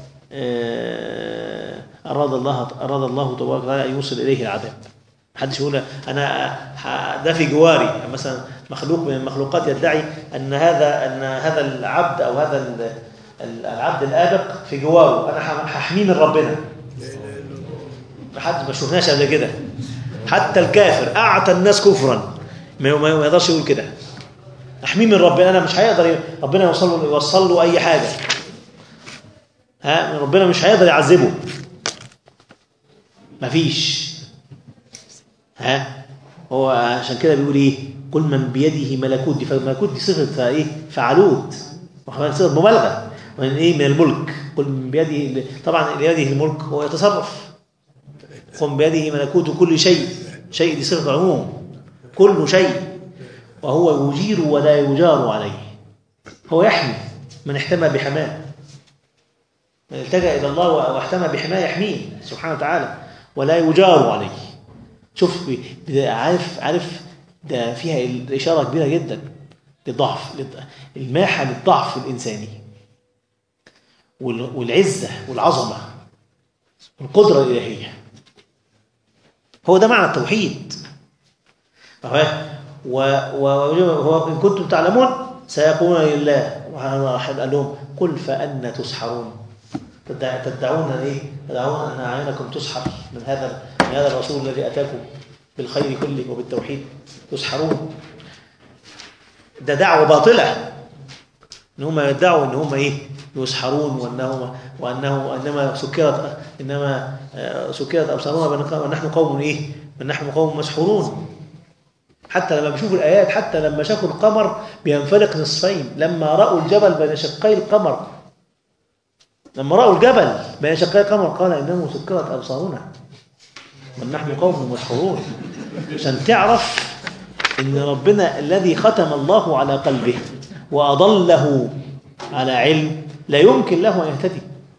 اراد الله اراد الله تبارك وتعالى ان يوصل اليه العذاب محدش يقول انا ده في جواري مثلا مخلوق من المخلوقات يدعي ان هذا ان هذا العبد او هذا العبد الابق في جواره انا هحميه من ربنا حد ما شفناش قبل كده حتى الكافر اعتى الناس كفرا ما يقدرش يقول كده احميه من ربنا انا مش هيقدر ربنا يوصل له يوصل له اي حاجه ها ربنا مش هيقدر يعذبه مفيش ها هو عشان كده بيقول ايه كل من بيده ملكوت دي فملكوت دي صفه ايه فعلوت صفه مبالغه من ايه من الملك كل من بيده طبعا بيده الملك هو يتصرف قم بيده ملكوت كل شيء شيء دي صفه عموم كل شيء وهو يجير ولا يجار عليه هو يحمي من احتمى بحماه من التجأ إلى الله واحتمى بحماه يحميه سبحانه وتعالى ولا يجار عليه شوف عارف عارف ده فيها الإشارة كبيرة جدا للضعف الماحة للضعف الإنساني والعزة والعظمة والقدرة الإلهية هو ده معنى التوحيد وهو إن كنتم تعلمون سيقولون لله واحد قال لهم قل فأنا تسحرون تدعون ايه تدعون ان اعينكم تسحر من هذا من هذا الرسول الذي اتاكم بالخير كله وبالتوحيد تسحرون ده دعوه باطله ان هم يدعوا ان هم ايه يسحرون وانهم وانه انما سكرت انما سكرت ابصارنا ونحن قوم ايه ونحن قوم مسحورون حتى لما بيشوفوا الآيات حتى لما شافوا القمر بينفلق نصفين لما رأوا الجبل بين شقي القمر لما رأوا الجبل بين شقي القمر قال إنه سكرت أبصارنا ونحن قوم مسحورون عشان تعرف ان ربنا الذي ختم الله على قلبه واضله على علم لا يمكن له ان يهتدي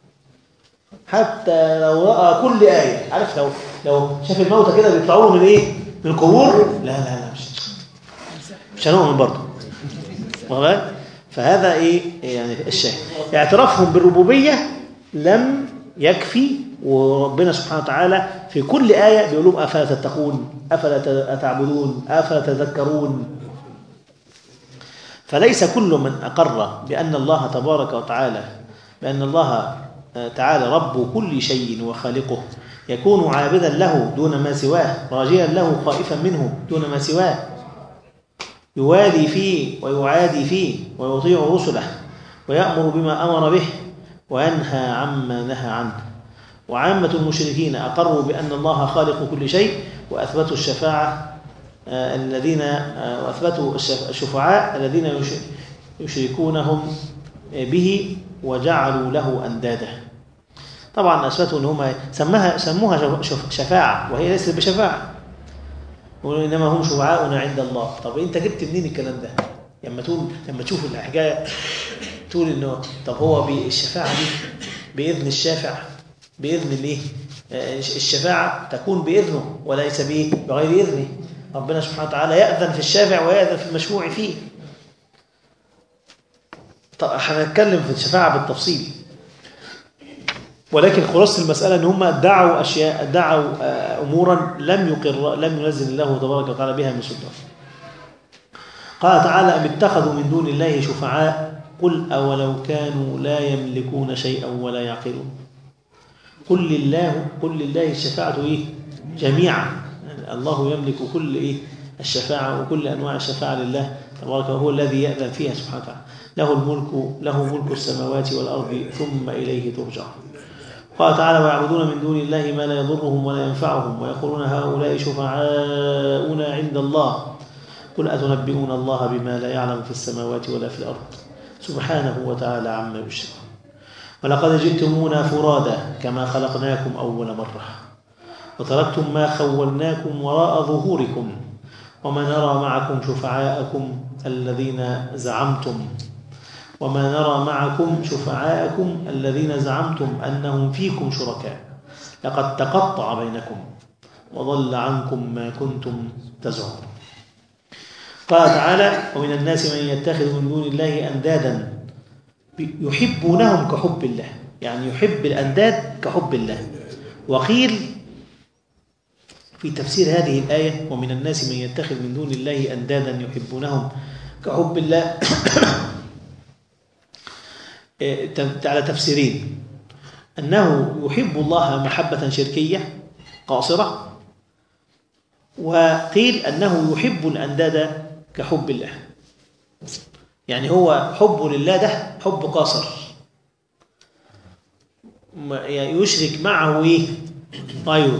حتى لو راى كل ايه عارف لو لو شاف الموتى كده بيطلعوا له من ايه من القبور لا لا لا مش مش هنؤمن برضه واخد بالك؟ فهذا ايه يعني الشاهد اعترافهم بالربوبيه لم يكفي وربنا سبحانه وتعالى في كل آية بيقول لهم أفلا تتقون أفلا تعبدون أفلا تذكرون فليس كل من أقر بأن الله تبارك وتعالى بأن الله تعالى رب كل شيء وخالقه يكون عابدا له دون ما سواه راجيا له خائفا منه دون ما سواه يوالي فيه ويعادي فيه ويطيع رسله ويأمر بما أمر به وينهى عما نهى عنه وعامة المشركين أقروا بأن الله خالق كل شيء وأثبتوا الشفاعة آه الذين آه وأثبتوا الشفعاء الذين يشركونهم به وجعلوا له أندادا طبعا أثبتوا أن هم سموها, سموها شفاعة وهي ليست بشفاعة وإنما هم شفعاؤنا عند الله طب أنت جبت منين الكلام ده لما تقول لما تشوف الحكاية تقول إنه طب هو بالشفاعة دي بإذن الشافع بإذن الايه الشفاعة تكون بإذنه وليس به بغير إذنه ربنا سبحانه وتعالى يأذن في الشافع ويأذن في المشفوع فيه طب هنتكلم في الشفاعة بالتفصيل ولكن خلاصة المسألة أن هم ادعوا أشياء ادعوا أمورا لم يقر لم ينزل الله تبارك وتعالى بها من سلطان قال تعالى أم اتخذوا من دون الله شفعاء قل أولو كانوا لا يملكون شيئا ولا يعقلون قل لله قل لله الشفاعة إيه؟ جميعا يعني الله يملك كل إيه؟ الشفاعة وكل أنواع الشفاعة لله تبارك وهو الذي يأذن فيها سبحانه وتعالى له الملك له ملك السماوات والأرض ثم إليه ترجع قال تعالى ويعبدون من دون الله ما لا يضرهم ولا ينفعهم ويقولون هؤلاء شفعاؤنا عند الله قل أتنبئون الله بما لا يعلم في السماوات ولا في الأرض سبحانه وتعالى عما يشركون ولقد جئتمونا فرادا كما خلقناكم أول مرة وتركتم ما خولناكم وراء ظهوركم وما نرى معكم شفعاءكم الذين زعمتم وما نرى معكم شفعاءكم الذين زعمتم أنهم فيكم شركاء لقد تقطع بينكم وضل عنكم ما كنتم تزعمون قال تعالى ومن الناس من يتخذ من دون الله أندادا يحبونهم كحب الله يعني يحب الأنداد كحب الله وقيل في تفسير هذه الآية ومن الناس من يتخذ من دون الله أندادا يحبونهم كحب الله على تفسيرين أنه يحب الله محبة شركية قاصرة وقيل أنه يحب الأنداد كحب الله يعني هو حبه لله ده حب قاصر يشرك معه ايه غيره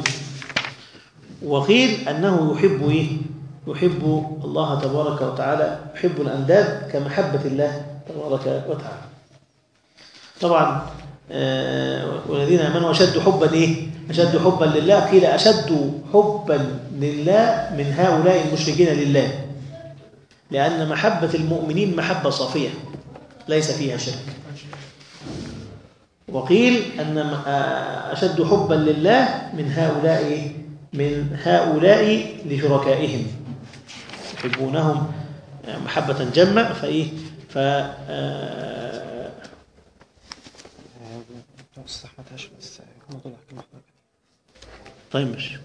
وقيل انه يحب ايه يحب الله تبارك وتعالى يحب الانداد كمحبه الله تبارك وتعالى طبعا آه والذين امنوا اشد حبا ايه اشد حبا لله قيل اشد حبا لله من هؤلاء المشركين لله لأن محبة المؤمنين محبة صافية ليس فيها شرك وقيل أن أشد حبا لله من هؤلاء من هؤلاء لشركائهم يحبونهم محبة جمة فإيه ف طيب ماشي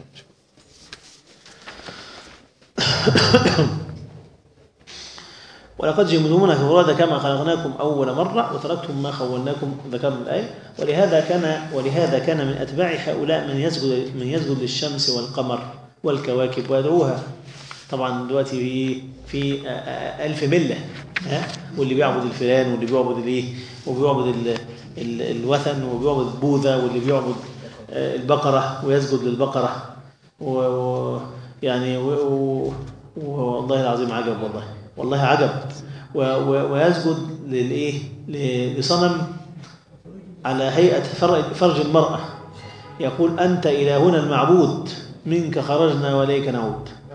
ولقد جئتمونا فرادا كما خلقناكم أول مرة وتركتم ما خولناكم ذكرنا الآية ولهذا كان ولهذا كان من أتباع هؤلاء من يسجد من يسجد للشمس والقمر والكواكب ويدعوها طبعا دلوقتي في في ألف ملة ها واللي بيعبد الفلان واللي بيعبد الايه وبيعبد ال ال الوثن وبيعبد بوذا واللي بيعبد البقرة ويسجد للبقرة ويعني والله العظيم عجب والله والله عجب ويسجد للايه لصنم على هيئة فرج المرأة يقول أنت إلهنا المعبود منك خرجنا وليك نعود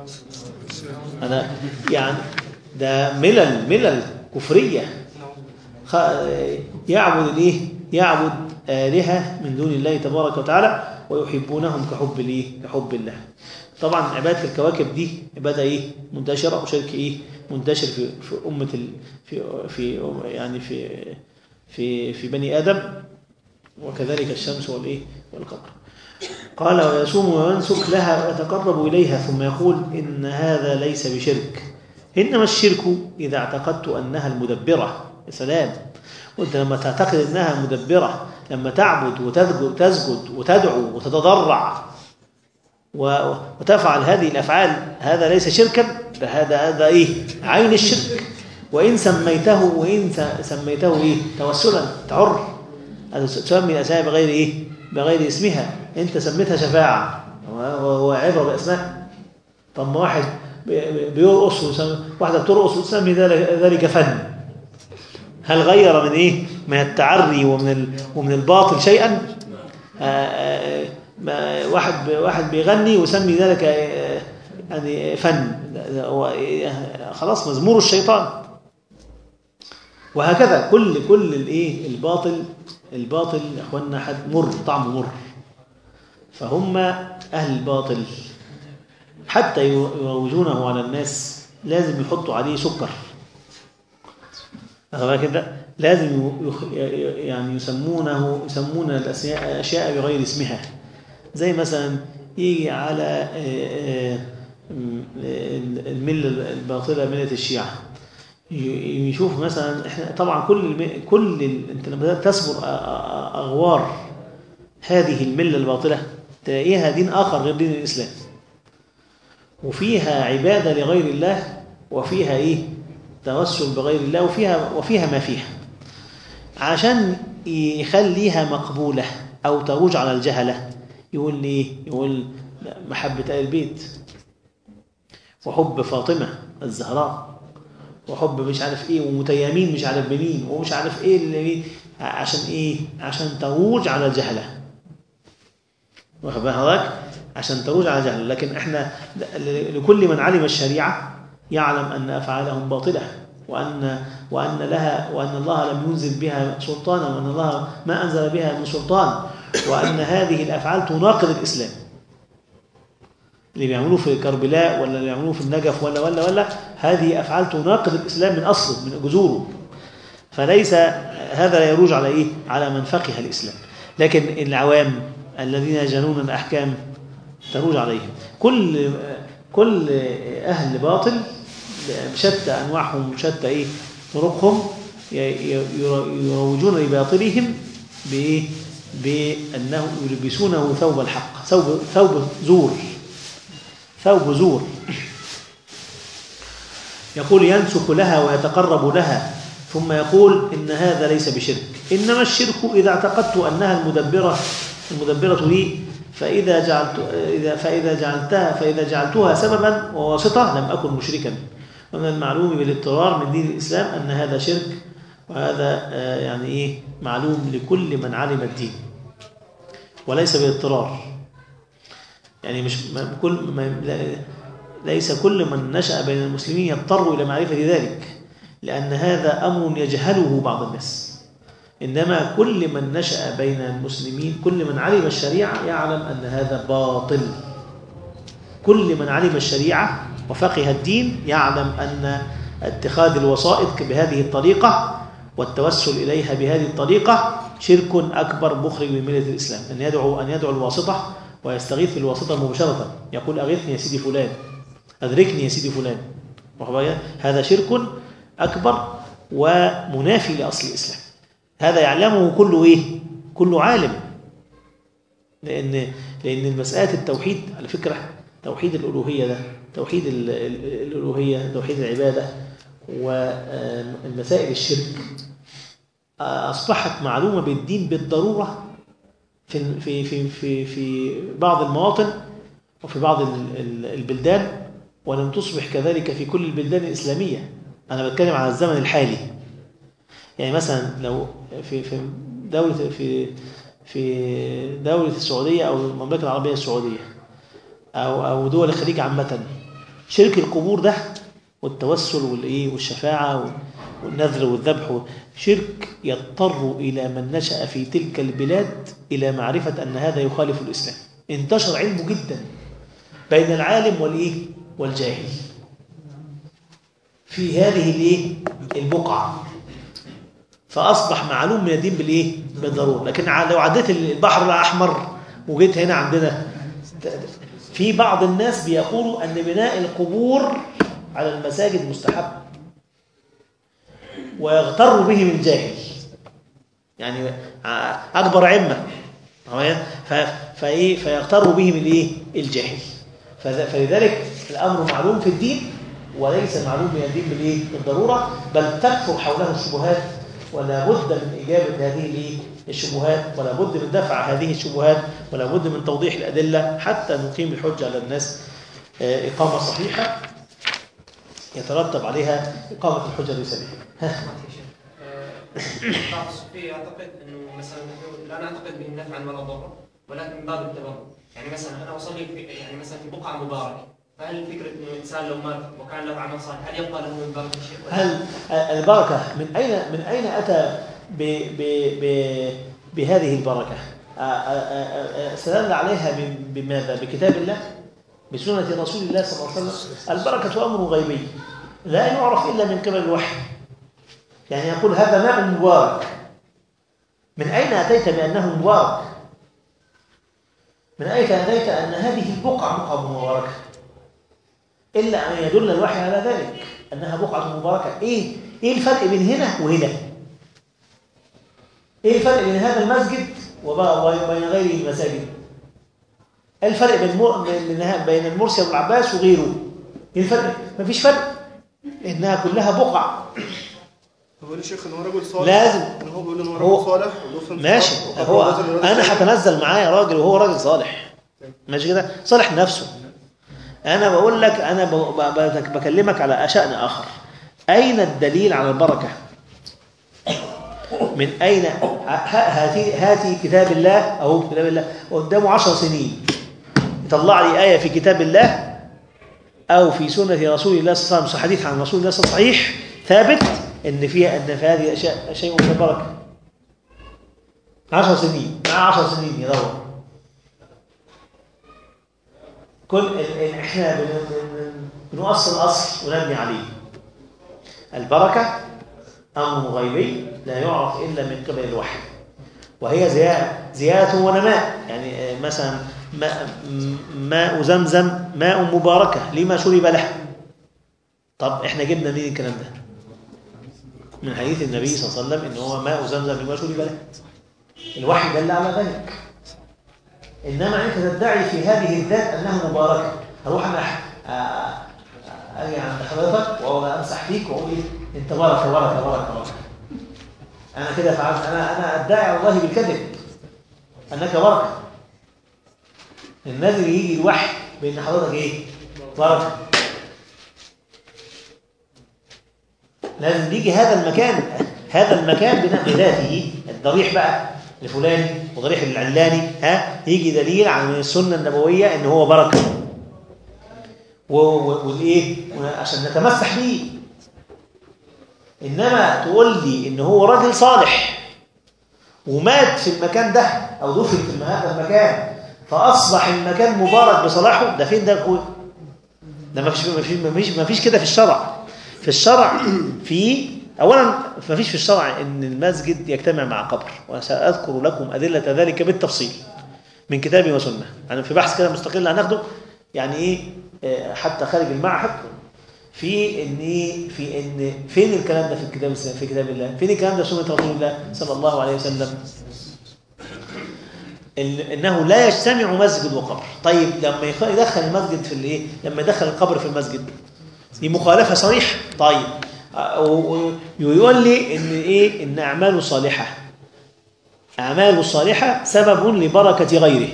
أنا يعني ده ملل ملل كفرية يعبد الايه يعبد آلهة من دون الله تبارك وتعالى ويحبونهم كحب الايه كحب الله طبعا عبادة الكواكب دي عبادة ايه منتشرة وشرك ايه منتشر في في أمة ال في في يعني في في في بني آدم وكذلك الشمس والايه والقمر قال ويصوم وينسك لها ويتقرب إليها ثم يقول إن هذا ليس بشرك إنما الشرك إذا اعتقدت أنها المدبرة يا سلام وانت لما تعتقد انها مدبره لما تعبد وتسجد تسجد وتدعو وتتضرع وتفعل هذه الافعال هذا ليس شركا هذا هذا ايه عين الشرك وان سميته وان سميته ايه توسلا تعر تسمي الاسماء بغير ايه بغير اسمها انت سميتها شفاعه وهو عبره باسماء طب ما واحد بيرقص واحده بترقص وتسمي ذلك فن هل غير من ايه من التعري ومن ومن الباطل شيئا آآ آآ واحد واحد بيغني ويسمي ذلك يعني فن خلاص مزمور الشيطان وهكذا كل كل الايه الباطل الباطل يا اخواننا حد مر طعمه مر فهم اهل الباطل حتى يروجونه على الناس لازم يحطوا عليه سكر كده لازم يعني يسمونه يسمون الاشياء بغير اسمها زي مثلا يجي على المله الباطله مله الشيعه يشوف مثلا احنا طبعا كل كل انت لما بدات تصبر اغوار هذه المله الباطله تلاقيها دين اخر غير دين الاسلام وفيها عباده لغير الله وفيها ايه توسل بغير الله وفيها وفيها ما فيها عشان يخليها مقبولة أو تروج على الجهلة يقول لي يقول محبة آل البيت وحب فاطمة الزهراء وحب مش عارف ايه ومتيمين مش عارف بمين ومش عارف ايه اللي عشان ايه عشان تروج على الجهلة واخد بالك عشان تروج على الجهلة لكن احنا لكل من علم الشريعة يعلم أن أفعالهم باطلة وأن وأن لها وأن الله لم ينزل بها سلطانا وأن الله ما أنزل بها من سلطان وأن هذه الأفعال تناقض الإسلام اللي بيعملوه في كربلاء ولا اللي بيعملوه في النجف ولا ولا ولا هذه أفعال تناقض الإسلام من أصله من جذوره فليس هذا لا يروج على إيه؟ على من فقه الإسلام لكن العوام الذين يجهلون الأحكام تروج عليهم كل كل أهل باطل بشتى أنواعهم وشتى إيه طرقهم يروجون لباطلهم بإيه بأنه يلبسونه ثوب الحق ثوب ثوب زور ثوب زور يقول ينسك لها ويتقرب لها ثم يقول إن هذا ليس بشرك إنما الشرك إذا اعتقدت أنها المدبرة المدبرة لي فإذا جعلت إذا فإذا جعلتها فإذا جعلتها سببا وواسطة لم أكن مشركا ومن المعلوم بالاضطرار من دين الإسلام أن هذا شرك وهذا يعني إيه معلوم لكل من علم الدين وليس بالاضطرار يعني مش كل ما ليس كل من نشأ بين المسلمين يضطر إلى معرفة ذلك لأن هذا أمر يجهله بعض الناس إنما كل من نشأ بين المسلمين كل من علم الشريعة يعلم أن هذا باطل كل من علم الشريعة وفقه الدين يعلم أن اتخاذ الوسائط بهذه الطريقة والتوسل إليها بهذه الطريقة شرك أكبر مخرج من ملة الإسلام أن يدعو أن يدعو الواسطة ويستغيث بالواسطة مباشرة يقول أغثني يا سيدي فلان أدركني يا سيدي فلان هذا شرك أكبر ومنافي لأصل الإسلام هذا يعلمه كل إيه؟ كل عالم لأن لأن المسألة التوحيد على فكرة توحيد الألوهية ده توحيد الألوهية توحيد العبادة والمسائل الشرك أصبحت معلومة بالدين بالضرورة في في في في في بعض المواطن وفي بعض البلدان ولم تصبح كذلك في كل البلدان الإسلامية أنا بتكلم على الزمن الحالي يعني مثلا لو في في دولة في في دولة السعودية أو المملكة العربية السعودية أو أو دول الخليج عامة شرك القبور ده والتوسل والايه والشفاعه والنذر والذبح شرك يضطر الى من نشا في تلك البلاد الى معرفه ان هذا يخالف الاسلام انتشر علمه جدا بين العالم والايه والجاهل في هذه الايه البقعه فاصبح معلوم من الدين بالايه بالضروره لكن لو عديت البحر الاحمر وجيت هنا عندنا في بعض الناس بيقولوا ان بناء القبور على المساجد مستحب ويغتر بهم الجاهل يعني اكبر عمه فايه فيغتر بهم الايه الجاهل فلذلك الامر معلوم في الدين وليس معلوم من الدين بالايه بالضروره بل تكثر حوله الشبهات ولا بد من اجابه هذه الشبهات ولا بد من دفع هذه الشبهات ولا بد من توضيح الادله حتى نقيم الحجه على الناس آه، اقامه صحيحه يترتب عليها اقامه الحجه ليس بها بعض الصوفيه يعتقد انه مثلا لا نعتقد به نفعا ولا ضرا ولكن من باب التبرع يعني مثلا انا اصلي في يعني مثلا في بقعه مباركه فهل فكره انه الانسان لو مات وكان له عمل صالح هل يبقى له من بركه شيء؟ هل البركه من اين من اين اتى ب ب ب بهذه البركه؟ استدل عليها بماذا؟ بكتاب الله؟ بسنه رسول الله صلى الله عليه وسلم؟ البركه امر غيبي لا يعرف الا من قبل الوحي. يعني يقول هذا ماء مبارك. من اين اتيت بانه مبارك؟ من اين اتيت ان هذه البقعه بقعه مباركه؟ إلا أن يدل الوحي على ذلك أنها بقعة مباركة إيه؟ إيه الفرق بين هنا وهنا؟ إيه الفرق بين هذا المسجد وبين غيره المساجد؟ إيه الفرق بين بين المرسي والعباس وغيره؟ إيه الفرق؟ مفيش فرق إنها كلها بقع هو الشيخ ان هو رجل صالح لازم ان هو بيقول ان هو رجل صالح ماشي هو انا هتنزل معايا راجل وهو راجل صالح ماشي كده صالح نفسه أنا بقول لك أنا بكلمك على شأن آخر أين الدليل على البركة من أين هاتي, هاتي كتاب الله أو كتاب الله قدامه عشر سنين يطلع لي آية في كتاب الله أو في سنة رسول الله صلى الله عليه وسلم حديث عن رسول الله صلى الله عليه وسلم صحيح ثابت إن فيها أن في هذه الأشياء شيء من البركة عشر سنين مع عشر سنين يدور كل احنا بنؤصل اصل ونبني عليه البركه امر غيبي لا يعرف الا من قبل الوحي وهي زياده زياده ونماء يعني مثلا ماء, ماء زمزم ماء مباركه لما شرب له طب احنا جبنا منين الكلام ده من حديث النبي صلى الله عليه وسلم ان هو ماء زمزم لما شرب له الوحي دل على ذلك إنما أنت تدعي في هذه الذات أنها مباركة أروح أنا أجي عند حضرتك وأقول أمسح فيك وأقول إيه أنت بركة بركة بركة بركة أنا كده فعلت أنا أنا أدعي على الله بالكذب أنك بركة النذر يجي الوحي بأن حضرتك إيه بركة لازم يجي هذا المكان هذا المكان بذاته الضريح بقى الفلاني وضريح العلاني ها يجي دليل عن السنة النبوية ان هو بركة والايه عشان نتمسح بيه انما تقول لي ان هو راجل صالح ومات في المكان ده او دفن في هذا المكان فاصبح المكان مبارك بصلاحه ده فين ده اخويا ده ما فيش ما فيش ما فيش كده في الشرع في الشرع في اولا ما فيش في الشرع ان المسجد يجتمع مع قبر وساذكر لكم ادله ذلك بالتفصيل من كتابي وسنه انا في بحث كده مستقل هناخده يعني ايه حتى خارج المعهد في ان ايه في ان فين الكلام ده في الكتاب في كتاب الله فين الكلام ده سنه رسول الله صلى الله عليه وسلم انه لا يجتمع مسجد وقبر طيب لما يدخل المسجد في الايه لما يدخل القبر في المسجد دي مخالفه صريحه طيب ويقول لي ان ايه ان اعماله صالحه اعماله الصالحه سبب لبركه غيره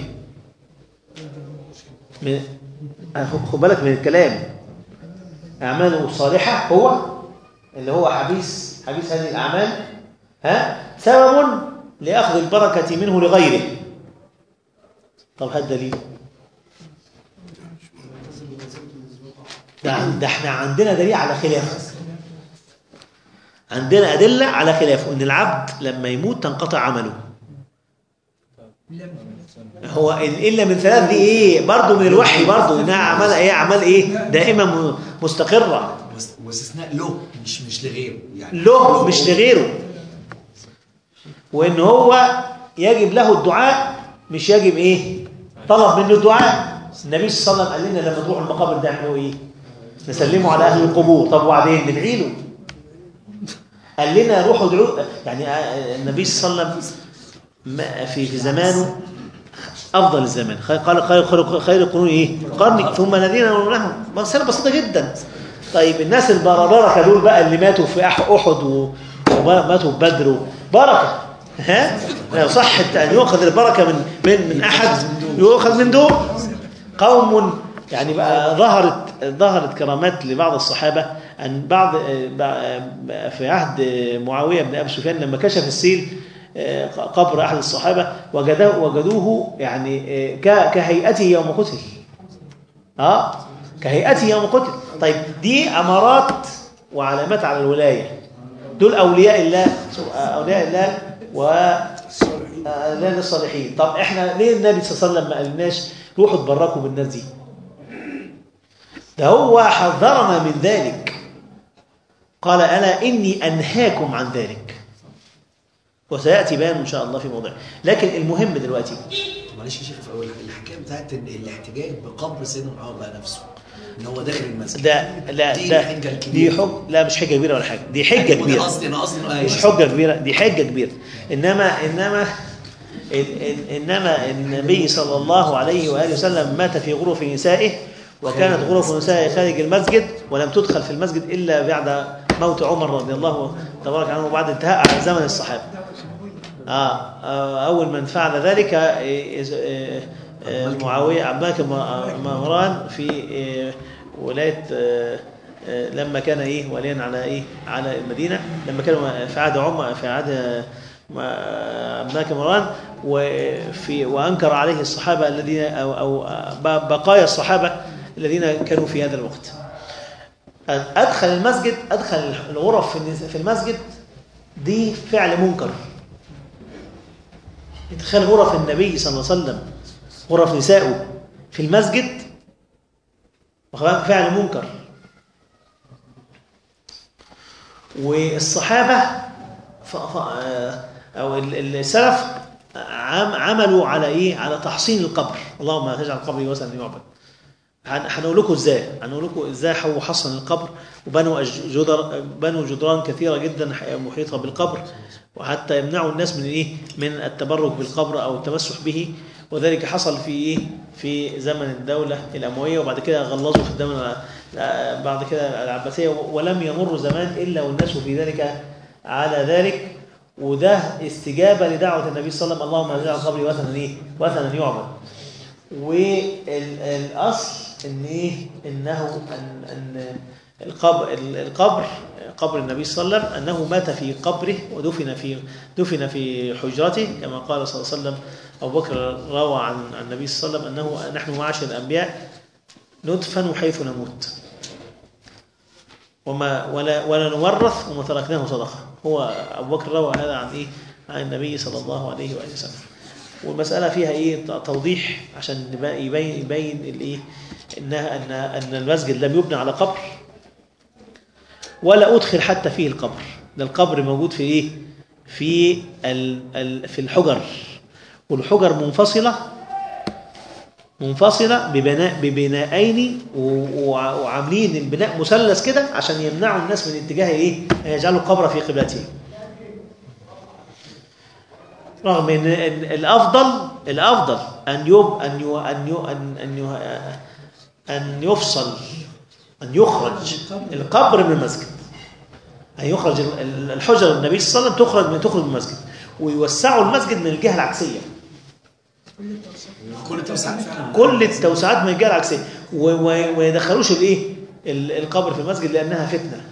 من خد بالك من الكلام اعماله الصالحه هو اللي هو حبيس حبيس هذه الاعمال ها سبب لاخذ البركه منه لغيره طب هات دليل ده ده احنا عندنا دليل على خلافه عندنا أدلة على خلافه إن العبد لما يموت تنقطع عمله هو ال- إلا من ثلاث دي إيه برضه من الوحي برضه إنها أعمال إيه أعمال إيه دائما م- مستقرة واس- واستثناء له مش مش لغيره يعني له مش لغيره وإن هو يجب له الدعاء مش يجب إيه طلب منه الدعاء النبي صلى الله عليه وسلم قال لنا لما تروحوا المقابر ده اعملوا إيه نسلموا على أهل القبور طب وبعدين ندعي له قال لنا روحوا ادعوا يعني آه، النبي صلى الله عليه وسلم ما- في في زمانه افضل الزمان خير- قال خير خير خير القرون ايه قرني ثم الذين يلونهم مساله بسيطه جدا طيب الناس البربركه دول بقى اللي ماتوا في أح- احد و- وماتوا في بدر و- بركه ها لو صح ان يؤخذ البركه من من من احد يؤخذ من دول قوم يعني بقى ظهرت ظهرت كرامات لبعض الصحابة أن بعض في عهد معاوية بن أبي سفيان لما كشف السيل قبر أحد الصحابة وجدوه, وجدوه يعني ك- كهيئته يوم قتل اه كهيئته يوم قتل طيب دي أمارات وعلامات على الولاية دول أولياء الله أولياء الله و أولياء الصالحين طب احنا ليه النبي صلى الله عليه وسلم ما قالناش روحوا تبركوا بالناس دي ده هو حذرنا من ذلك قال ألا إني أنهاكم عن ذلك وسيأتي بيان إن شاء الله في موضوع لكن المهم دلوقتي طب معلش يا شيخ في اول الحكايه بتاعت ال- الاحتجاج بقبر سيدنا معاويه بقى نفسه ان هو داخل المسجد ده لا دي ده الحجة الكبيرة. دي حج لا مش حجة كبيرة ولا حاجة دي حجة أيوة، كبيرة انا قصدي انا قصدي إنه- مش حجة كبيرة دي حجة كبيرة إنما إنما إن- إن- إنما النبي صلى الله عليه وآله وسلم مات في غرف نسائه وكانت غرف نسائه خارج المسجد ولم تدخل في المسجد إلا بعد موت عمر رضي الله تبارك عنه وبعد انتهاء على زمن الصحابة آه آه، أول من فعل ذلك آه، آه، آه، معاوية عبد الملك م- مروان في آه، ولاية آه، آه، لما كان إيه وليا على إيه على المدينة لما كانوا في عهد عمر في عهد آه، عبد الملك مروان وفي وأنكر عليه الصحابة الذين أو أو ب- بقايا الصحابة الذين كانوا في هذا الوقت أدخل المسجد أدخل الغرف في النس- في المسجد دي فعل منكر ادخال غرف النبي صلى الله عليه وسلم غرف نسائه في المسجد وخلاك فعل منكر والصحابة ف... ف... أو ال- السلف عم... عملوا على إيه؟ على تحصين القبر اللهم لا تجعل قبري وثنا يعبد هن- هنقول لكم ازاي هنقول لكم ازاي هو حصن القبر وبنوا أج- جدر بنوا جدران كثيره جدا ح- محيطه بالقبر وحتى يمنعوا الناس من ايه من التبرك بالقبر او التمسح به وذلك حصل في ايه في زمن الدوله الامويه وبعد كده غلظوا في الدوله الع- بعد كده العباسيه ولم يمر زمان الا والناس في ذلك على ذلك وده استجابه لدعوه النبي صلى الله عليه وسلم اللهم اجعل قبري وثنا ايه وثنا يعبد والاصل ان ايه انه ان ان القبر القبر قبر النبي صلى الله عليه وسلم انه مات في قبره ودفن في دفن في حجرته كما قال صلى الله عليه وسلم ابو بكر روى عن عن النبي صلى الله عليه وسلم انه نحن معاشر الانبياء ندفن حيث نموت وما ولا ولا نورث وما تركناه صدقه هو ابو بكر روى هذا عن ايه عن النبي صلى الله عليه واله وسلم والمسألة فيها إيه توضيح عشان نبقى- يبين يبين الإيه إنها أن أن المسجد لم يبنى على قبر ولا أدخل حتى فيه القبر ده القبر موجود في إيه في ال ال في الحجر والحجر منفصلة منفصلة ببناء ببنائين و- وع- وعاملين البناء مثلث كده عشان يمنعوا الناس من اتجاه إيه أن يجعلوا القبر في قبلته رغم ان إن الافضل الافضل ان يب ان يو ان يو ان ان, يو أن يفصل ان يخرج القبر من المسجد ان يخرج ال- ال- الحجر النبي صلى الله عليه وسلم تخرج من تخرج من المسجد ويوسعوا المسجد من الجهه العكسيه كل التوسعات فعلا كل التوسعات من الجهه العكسيه و- و- وما يدخلوش الايه ال- القبر في المسجد لانها فتنه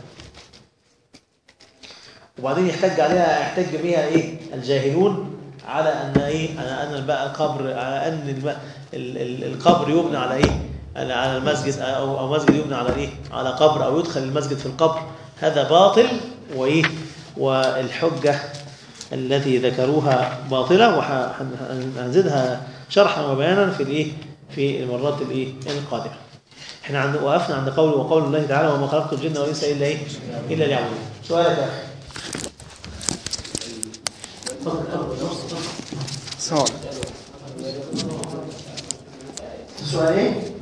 وبعدين يحتج عليها يحتج بها ايه الجاهلون على ان ايه على ان بقى القبر على ان الب- ال- ال- القبر يبنى على ايه على على المسجد او او مسجد يبنى على ايه على قبر او يدخل المسجد في القبر هذا باطل وايه والحجه التي ذكروها باطله وهنزيدها شرحا وبيانا في الايه في المرات الايه القادمه احنا عند وقفنا عند قول وقول الله تعالى وما خلقت الجن والانس الا ايه الا ليعبدون سؤالك يا اخي تفضل تفضل سؤال سؤال ايه